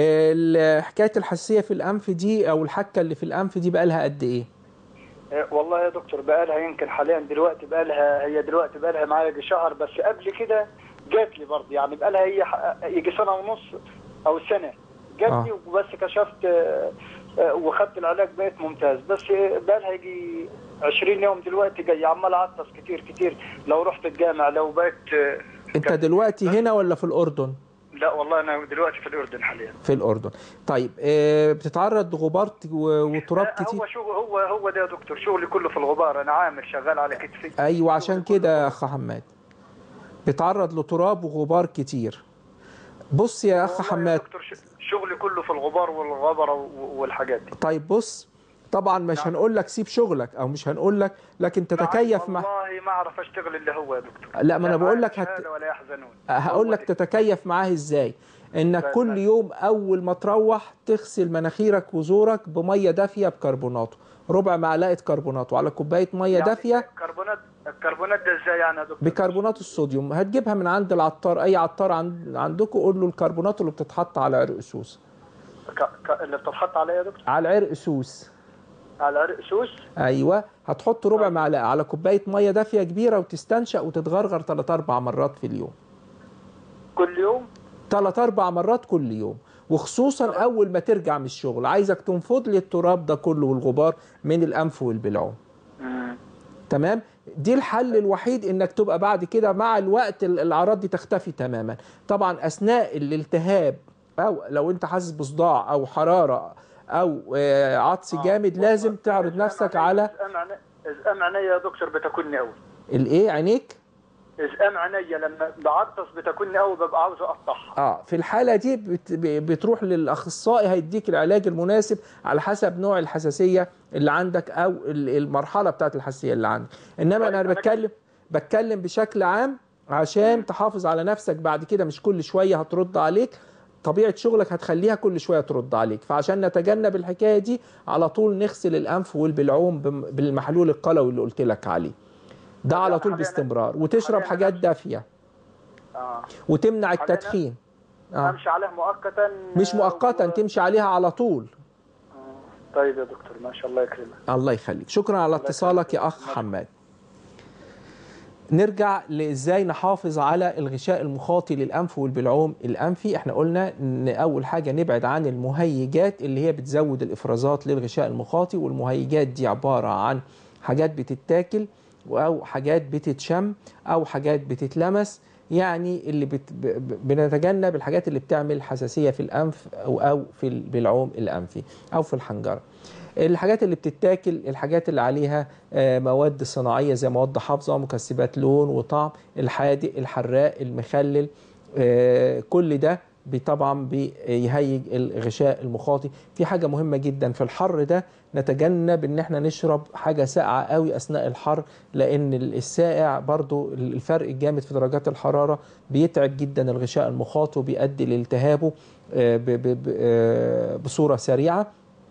ال- حكايه الحساسيه في الانف دي او الحكه اللي في الانف دي بقى لها قد ايه إيه، والله يا دكتور بقى لها يمكن حاليا دلوقتي بقى لها هي دلوقتي بقى لها معايا يجي شهر بس قبل كده جات لي برضه يعني بقى لها هي ح- يجي سنه ونص او سنه جات لي آه. وبس كشفت آه، آه، وخدت العلاج بقيت ممتاز بس بقى لها يجي 20 يوم دلوقتي جاي عمال اعطس كتير كتير لو رحت الجامع لو بقيت آه، انت دلوقتي هنا ولا في الاردن لا والله انا دلوقتي في الاردن حاليا في الاردن طيب آه، بتتعرض لغبار و- وتراب لا، كتير هو شغل هو هو ده يا دكتور شغلي كله في الغبار انا عامل شغال على كتفي ايوه عشان كده يا اخ حماد بيتعرض لتراب وغبار كتير بص يا اخ حماد شغلي كله في الغبار والغبره و- والحاجات دي طيب بص طبعا مش هنقول لك سيب شغلك او مش هنقول لك لكن تتكيف مع والله ما اعرف اشتغل الا هو يا دكتور لا، ما أنا بقول معايا لك هت- شهادة ولا يحزنون هقول لك تتكيف معاه ازاي انك بس- كل يوم اول ما تروح تغسل مناخيرك وزورك بميه دافيه بكربوناتو ربع معلقه كربوناتو على كوبايه ميه يعني دافيه الكربونات الكربونات ده ازاي يعني يا دكتور بكربونات الصوديوم هتجيبها من عند العطار اي عطار عند عندكم قول له الكربونات اللي بتتحط على عرق سوس ك... ك... اللي بتتحط عليا يا دكتور على عرق سوس على عرق سوس ايوه هتحط ربع معلقه على كوبايه ميه دافيه كبيره وتستنشق وتتغرغر 3 4 مرات في اليوم كل يوم ثلاث اربع مرات كل يوم وخصوصا اول ما ترجع من الشغل عايزك تنفض لي التراب ده كله والغبار من الانف والبلعوم تمام دي الحل الوحيد انك تبقى بعد كده مع الوقت ال- الاعراض دي تختفي تماما طبعا اثناء الالتهاب او لو انت حاسس بصداع او حراره او آه، عطس جامد لازم تعرض نفسك على ازقام عيني ازقام عينيا يا دكتور بتاكلني قوي الايه عينيك ازقام عينيا لما بعطس بتاكلني قوي ببقى عاوز اقطعها اه في الحاله دي بت- ب- بتروح للاخصائي هيديك العلاج المناسب على حسب نوع الحساسيه اللي عندك او ال- المرحله بتاعت الحساسيه اللي عندك انما انا بتكلم بتكلم بشكل عام عشان تحافظ على نفسك بعد كده مش كل شويه هترد عليك طبيعه شغلك هتخليها كل شويه ترد عليك فعشان نتجنب الحكايه دي على طول نغسل الانف والبلعوم بم- بالمحلول القلوي اللي قلت لك عليه ده على طول باستمرار وتشرب حاجات دافيه اه وتمنع حاليا التدخين آه. امشي عليها مؤقتا مش مؤقتا تمشي عليها على طول طيب يا دكتور ما شاء الله يكرمك الله يخليك شكرا على اتصالك يا اخ حماد نرجع لازاي نحافظ على الغشاء المخاطي للانف والبلعوم الانفي احنا قلنا ان اول حاجه نبعد عن المهيجات اللي هي بتزود الافرازات للغشاء المخاطي والمهيجات دي عباره عن حاجات بتتاكل او حاجات بتتشم او حاجات بتتلمس يعني اللي بت... ب- ب- بنتجنب الحاجات اللي بتعمل حساسيه في الانف او او في البلعوم الانفي او في الحنجره الحاجات اللي بتتاكل الحاجات اللي عليها آه، مواد صناعيه زي مواد حافظه مكسبات لون وطعم الحادق الحراق المخلل آه، كل ده بي- طبعا بيهيج الغشاء المخاطي في حاجه مهمه جدا في الحر ده نتجنب ان احنا نشرب حاجه ساقعه قوي اثناء الحر لان السائع برضو الفرق الجامد في درجات الحراره بيتعب جدا الغشاء المخاطي وبيؤدي لالتهابه آه، ب- ب- ب- آه، بصوره سريعه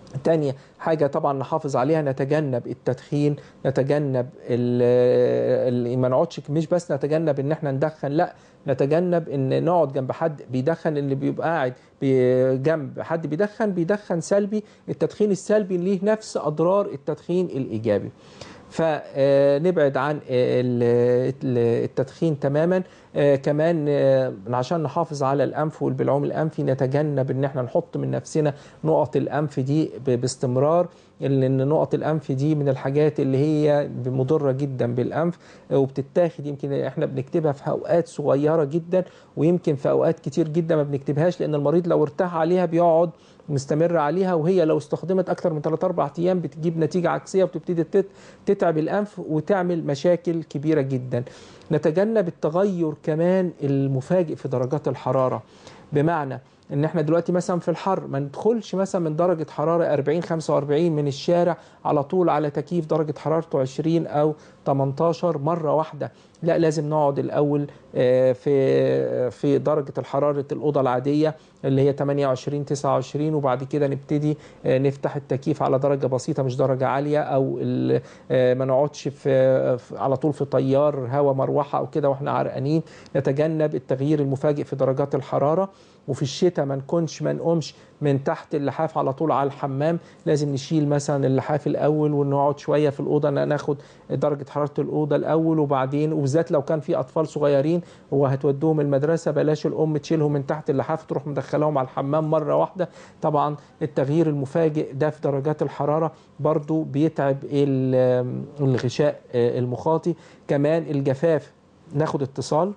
تاني حاجة طبعا نحافظ عليها نتجنب التدخين نتجنب ال- ال- ما نقعدش مش بس نتجنب ان احنا ندخن لا نتجنب ان نقعد جنب حد بيدخن اللي بيبقى قاعد بي- جنب حد بيدخن بيدخن سلبي التدخين السلبي ليه نفس اضرار التدخين الايجابي فنبعد عن ال- ال- التدخين تماما آه، كمان آه، عشان نحافظ على الانف والبلعوم الانفي نتجنب ان احنا نحط من نفسنا نقط الانف دي ب- باستمرار لان نقط الانف دي من الحاجات اللي هي مضره جدا بالانف آه، وبتتاخد يمكن احنا بنكتبها في اوقات صغيره جدا ويمكن في اوقات كتير جدا ما بنكتبهاش لان المريض لو ارتاح عليها بيقعد مستمر عليها وهي لو استخدمت اكتر من 3 4 ايام بتجيب نتيجه عكسيه وبتبتدي تت- تتعب الانف وتعمل مشاكل كبيره جدا نتجنب التغير كمان المفاجئ في درجات الحراره بمعنى ان احنا دلوقتي مثلا في الحر ما ندخلش مثلا من درجه حراره 40 45 من الشارع على طول على تكييف درجه حرارته 20 او 18 مره واحده لا لازم نقعد الاول آه، في في درجه الحراره الاوضه العاديه اللي هي 28 29 وبعد كده نبتدي آه، نفتح التكييف على درجه بسيطه مش درجه عاليه او ال- آه، ما نقعدش في في- على طول في طيار هواء مروحه او كده واحنا عرقانين نتجنب التغيير المفاجئ في درجات الحراره وفي الشتاء ما نكونش ما نقومش من تحت اللحاف على طول على الحمام لازم نشيل مثلا اللحاف الاول ونقعد شويه في الاوضه ن- ناخد درجه حراره الاوضه الاول وبعدين وبالذات لو كان في اطفال صغيرين وهتودوهم المدرسه بلاش الام تشيلهم من تحت اللحاف تروح مدخلاهم على الحمام مره واحده طبعا التغيير المفاجئ ده في درجات الحراره برضو بيتعب ال- الغشاء آه، المخاطي كمان الجفاف ناخد اتصال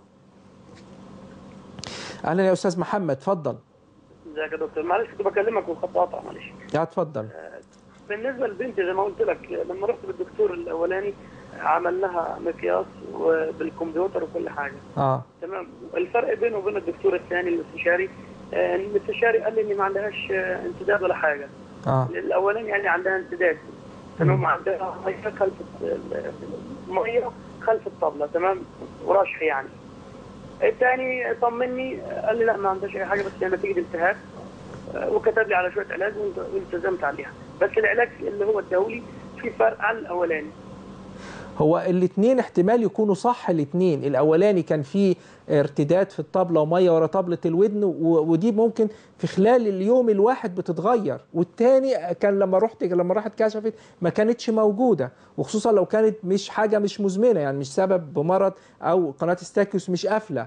اهلا يا استاذ محمد اتفضل ازيك يا دكتور معلش كنت بكلمك والخط قطع معلش يا اتفضل بالنسبه لبنتي زي ما قلت لك لما رحت للدكتور الاولاني عمل لها مقياس وبالكمبيوتر وكل حاجه اه تمام الفرق بينه وبين الدكتور الثاني الاستشاري آه، الاستشاري قال لي ان ما عندهاش آه، انسداد ولا حاجه اه الاولاني قال لي عندها انسداد تمام عندها ميه خلف ال- ميه خلف الطبله تمام ورشح يعني الثاني طمني قال لي لا ما عندهاش اي حاجه بس هي نتيجه التهاب آه، وكتب لي على شويه علاج والت- والتزمت عليها بس العلاج اللي هو اداهولي في فرق عن الاولاني هو الاثنين احتمال يكونوا صح الاثنين الاولاني كان فيه ارتداد في الطبله وميه ورا طبله الودن و- ودي ممكن في خلال اليوم الواحد بتتغير والتاني كان لما رحت لما راحت كشفت ما كانتش موجوده وخصوصا لو كانت مش حاجه مش مزمنه يعني مش سبب بمرض او قناه ستاكيوس مش قافله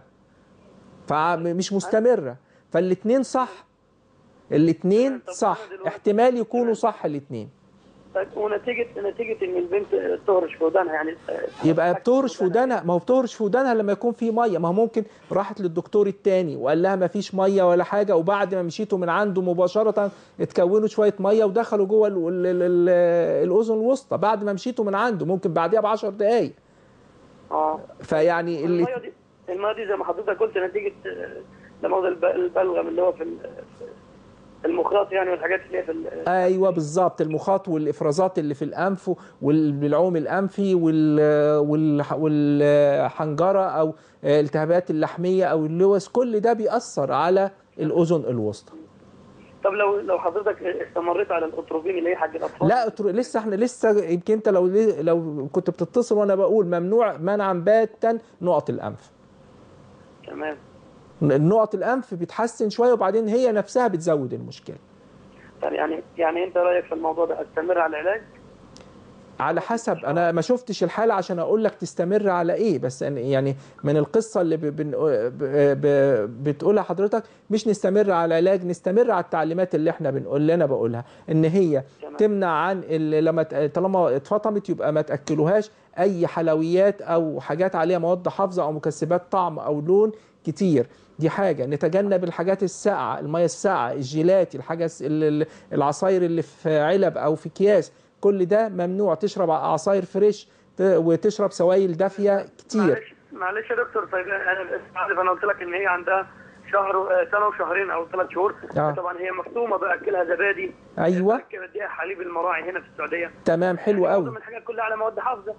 فمش مستمره فالاثنين صح الاثنين صح احتمال يكونوا صح الاثنين طيب ونتيجه نتيجه ان البنت تهرش في ودانها يعني آه، يبقى بتهرش في ودانها ما هو بتهرش في ودانها لما يكون في ميه ما هو ممكن راحت للدكتور التاني وقال لها ما فيش ميه ولا حاجه وبعد ما مشيتوا من عنده مباشره اتكونوا شويه ميه ودخلوا جوه ال- ال- ال- ال- الاذن الوسطى بعد ما مشيتوا من عنده ممكن بعديها ب 10 دقائق اه فيعني اللي الميه دي الميه دي زي ما حضرتك قلت نتيجه آه، لا مؤاخذة الب- البلغم اللي هو في ال- في المخاط يعني والحاجات اللي هي في ال- ايوه بالظبط المخاط والافرازات اللي في الانف والبلعوم الانفي وال- والح- والحنجره او التهابات اللحميه او اللوز كل ده بيأثر على الاذن الوسطى طب لو لو حضرتك استمريت على الاتروبين اللي هي حق الاطفال لا أتر- لسه احنا لسه يمكن انت لو لو كنت بتتصل وانا بقول ممنوع منعا باتا نقط الانف تمام نقط الانف بتحسن شويه وبعدين هي نفسها بتزود المشكله طب يعني يعني انت رايك في الموضوع ده استمر على العلاج على حسب انا ما شفتش الحاله عشان اقول لك تستمر على ايه بس أنا- يعني من القصه اللي ب- بن- ب- ب- بتقولها حضرتك مش نستمر على العلاج نستمر على التعليمات اللي احنا بنقول اللي انا بقولها ان هي تمنع عن ال- لما ت- طالما اتفطمت يبقى ما تاكلوهاش اي حلويات او حاجات عليها مواد حافظه او مكسبات طعم او لون كتير دي حاجة نتجنب الحاجات الساقعة المية الساقعة الجيلات الحاجة الس- ال- ال- العصاير اللي في علب أو في أكياس كل ده ممنوع تشرب عصاير فريش ت- وتشرب سوائل دافية كتير معلش معلش يا دكتور طيب انا بس عارف انا قلت لك ان هي عندها شهر آه، سنه وشهرين او ثلاث شهور آه. طبعا هي مفطومه باكلها زبادي أيوة بديها حليب المراعي هنا في السعوديه تمام حلو معظم قوي الحاجات كلها على مواد حافظه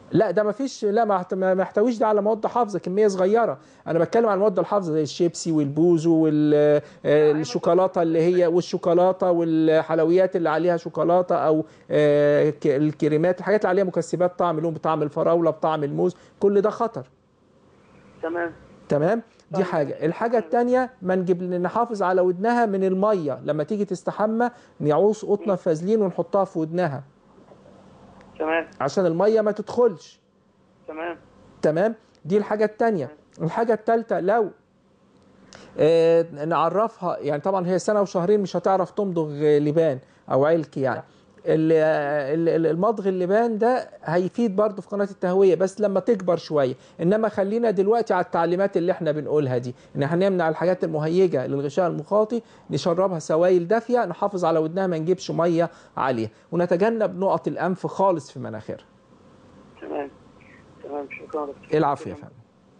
لا ده ما فيش لا ما يحت- ما يحتويش ده على مواد حافظه كميه صغيره انا بتكلم عن المواد الحافظه زي الشيبسي والبوزو والشوكولاته اللي هي والشوكولاته والحلويات اللي عليها شوكولاته او آه، ك- الكريمات الحاجات اللي عليها مكسبات طعم لون بطعم الفراوله بطعم الموز كل ده خطر تمام تمام دي حاجة الحاجة التانية ما نجيب نحافظ على ودنها من المية لما تيجي تستحمى نعوص قطنة فازلين ونحطها في ودنها تمام عشان المية ما تدخلش تمام تمام دي الحاجة التانية الحاجة التالتة لو آه نعرفها يعني طبعا هي سنة وشهرين مش هتعرف تمضغ لبان أو علك يعني ال- ال- ال- المضغ اللبان ده هيفيد برضه في قناة التهوية بس لما تكبر شوية إنما خلينا دلوقتي على التعليمات اللي احنا بنقولها دي إن احنا نمنع الحاجات المهيجة للغشاء المخاطي نشربها سوائل دافية نحافظ على ودنها ما نجيبش مية عالية ونتجنب نقط الأنف خالص في مناخيرها تمام تمام شكرا دكتور العفو يا فندم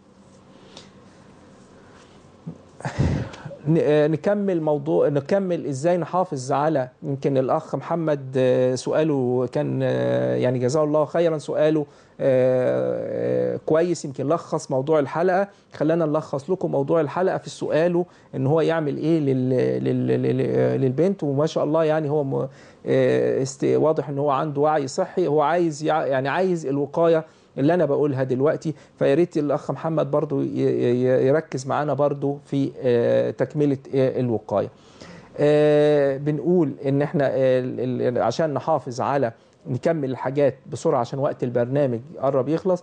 ن- آه، نكمل موضوع نكمل ازاي نحافظ على يمكن الاخ محمد آه، سؤاله كان آه، يعني جزاه الله خيرا سؤاله آه، آه، كويس يمكن لخص موضوع الحلقه خلانا نلخص لكم موضوع الحلقه في سؤاله ان هو يعمل ايه لل لل لل للبنت وما شاء الله يعني هو م- آه، است- واضح ان هو عنده وعي صحي هو عايز يع- يعني عايز الوقايه اللي انا بقولها دلوقتي فيا ريت الاخ محمد برضو ي- ي- يركز معانا برضو في آه، تكمله آه، الوقايه آه، بنقول ان احنا آه، ال- ال- عشان نحافظ على نكمل الحاجات بسرعه عشان وقت البرنامج قرب يخلص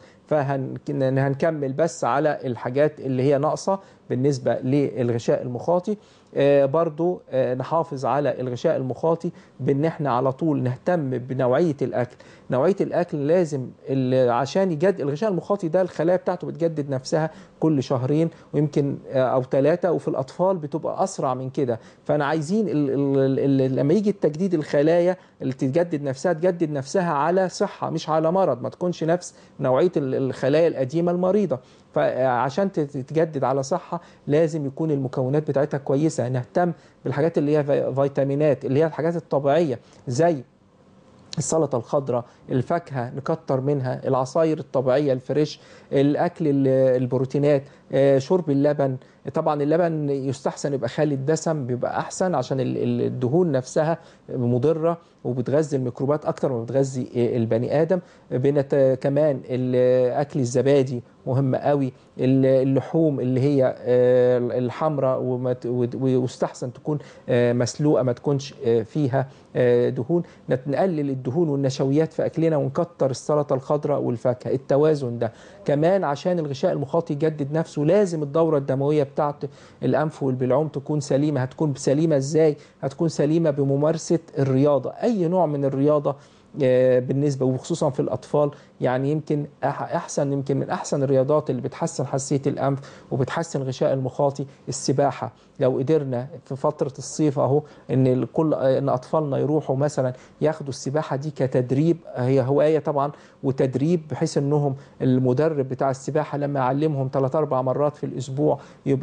فهنكمل بس على الحاجات اللي هي ناقصه بالنسبه للغشاء المخاطي آه، برضو آه، نحافظ على الغشاء المخاطي بان احنا على طول نهتم بنوعيه الاكل نوعيه الاكل لازم ال- عشان يجد الغشاء المخاطي ده الخلايا بتاعته بتجدد نفسها كل شهرين ويمكن آه، او ثلاثه وفي الاطفال بتبقى اسرع من كده فانا عايزين ال ال ال لما يجي التجديد الخلايا اللي تجدد نفسها تجدد نفسها على صحه مش على مرض ما تكونش نفس نوعيه ال- الخلايا القديمه المريضه فعشان تت- تتجدد على صحه لازم يكون المكونات بتاعتها كويسه نهتم بالحاجات اللي هي في- فيتامينات اللي هي الحاجات الطبيعيه زي السلطه الخضراء الفاكهه نكتر منها العصاير الطبيعيه الفريش الاكل ال- البروتينات آه، شرب اللبن طبعا اللبن يستحسن يبقى خالي الدسم بيبقى احسن عشان ال- ال- الدهون نفسها مضره وبتغذي الميكروبات اكتر ما بتغذي آه، البني ادم بنت كمان ال- اكل الزبادي مهم قوي ال- اللحوم اللي هي آه، الحمراء وما ت- ود- ويستحسن تكون آه، مسلوقه ما تكونش آه، فيها آه، دهون نت- نقلل الدهون والنشويات في اكلنا ونكتر السلطه الخضراء والفاكهه التوازن ده كمان عشان الغشاء المخاطي يجدد نفسه لازم الدوره الدمويه بتاعت الانف والبلعوم تكون سليمه هتكون سليمه ازاي هتكون سليمه بممارسه الرياضه اي نوع من الرياضه آه، بالنسبه وخصوصا في الاطفال يعني يمكن أح- احسن يمكن من احسن الرياضات اللي بتحسن حساسيه الانف وبتحسن غشاء المخاطي السباحه لو قدرنا في فتره الصيف اهو ان الكل ان اطفالنا يروحوا مثلا ياخدوا السباحه دي كتدريب هي هوايه طبعا وتدريب بحيث انهم المدرب بتاع السباحه لما يعلمهم ثلاث اربع مرات في الاسبوع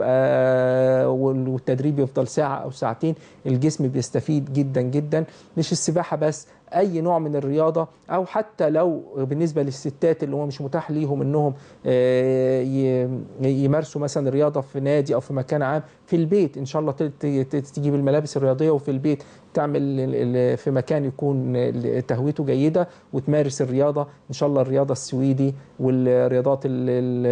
يبقى والتدريب يفضل ساعه او ساعتين الجسم بيستفيد جدا جدا مش السباحه بس اي نوع من الرياضه او حتى لو بالنسبه للستات اللي هو مش متاح ليهم انهم آه، ي- يمارسوا مثلا رياضه في نادي او في مكان عام في البيت ان شاء الله ت- ت- تجيب الملابس الرياضيه وفي البيت تعمل ال- ال- في مكان يكون ال- تهويته جيده وتمارس الرياضه ان شاء الله الرياضه السويدي والرياضات ال-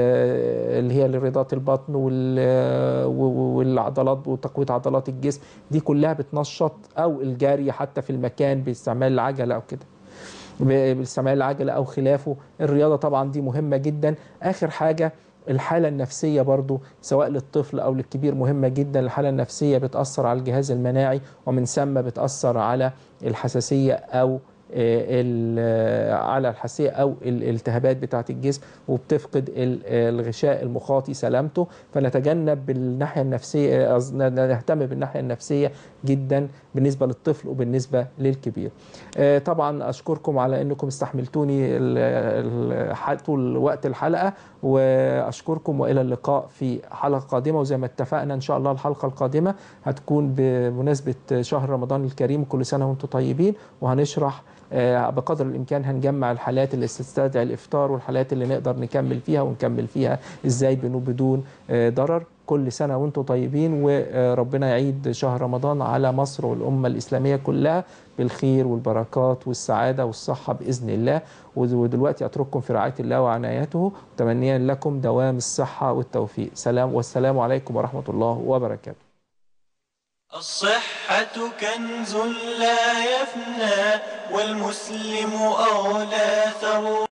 ال- اللي هي رياضات البطن وال- و- والعضلات وتقويه عضلات الجسم دي كلها بتنشط او الجري حتى في المكان باستعمال العجله او كده باستعمال العجله او خلافه الرياضه طبعا دي مهمه جدا اخر حاجه الحالة النفسية برضو سواء للطفل أو للكبير مهمة جدا الحالة النفسية بتأثر على الجهاز المناعي ومن ثم بتأثر على الحساسية أو آه، ال- آه، على الحساسية أو الالتهابات بتاعة الجسم وبتفقد ال- آه، الغشاء المخاطي سلامته فنتجنب بالناحية النفسية قصد- نهتم بالناحية النفسية جدا بالنسبة للطفل وبالنسبة للكبير آه، طبعا أشكركم على أنكم استحملتوني ال- ال- ح- طول وقت الحلقة وأشكركم وإلى اللقاء في حلقة قادمة وزي ما اتفقنا إن شاء الله الحلقة القادمة هتكون بمناسبة شهر رمضان الكريم كل سنة وأنتم طيبين وهنشرح آه، بقدر الامكان هنجمع الحالات اللي تستدعي الافطار والحالات اللي نقدر نكمل فيها ونكمل فيها ازاي بنو- بدون آه، ضرر كل سنه وانتم طيبين وربنا يعيد شهر رمضان على مصر والامه الاسلاميه كلها بالخير والبركات والسعاده والصحه باذن الله ودلوقتي اترككم في رعايه الله وعنايته متمنيا لكم دوام الصحه والتوفيق سلام والسلام عليكم ورحمه الله وبركاته الصحة كنز لا يفنى والمسلم أولى ثروة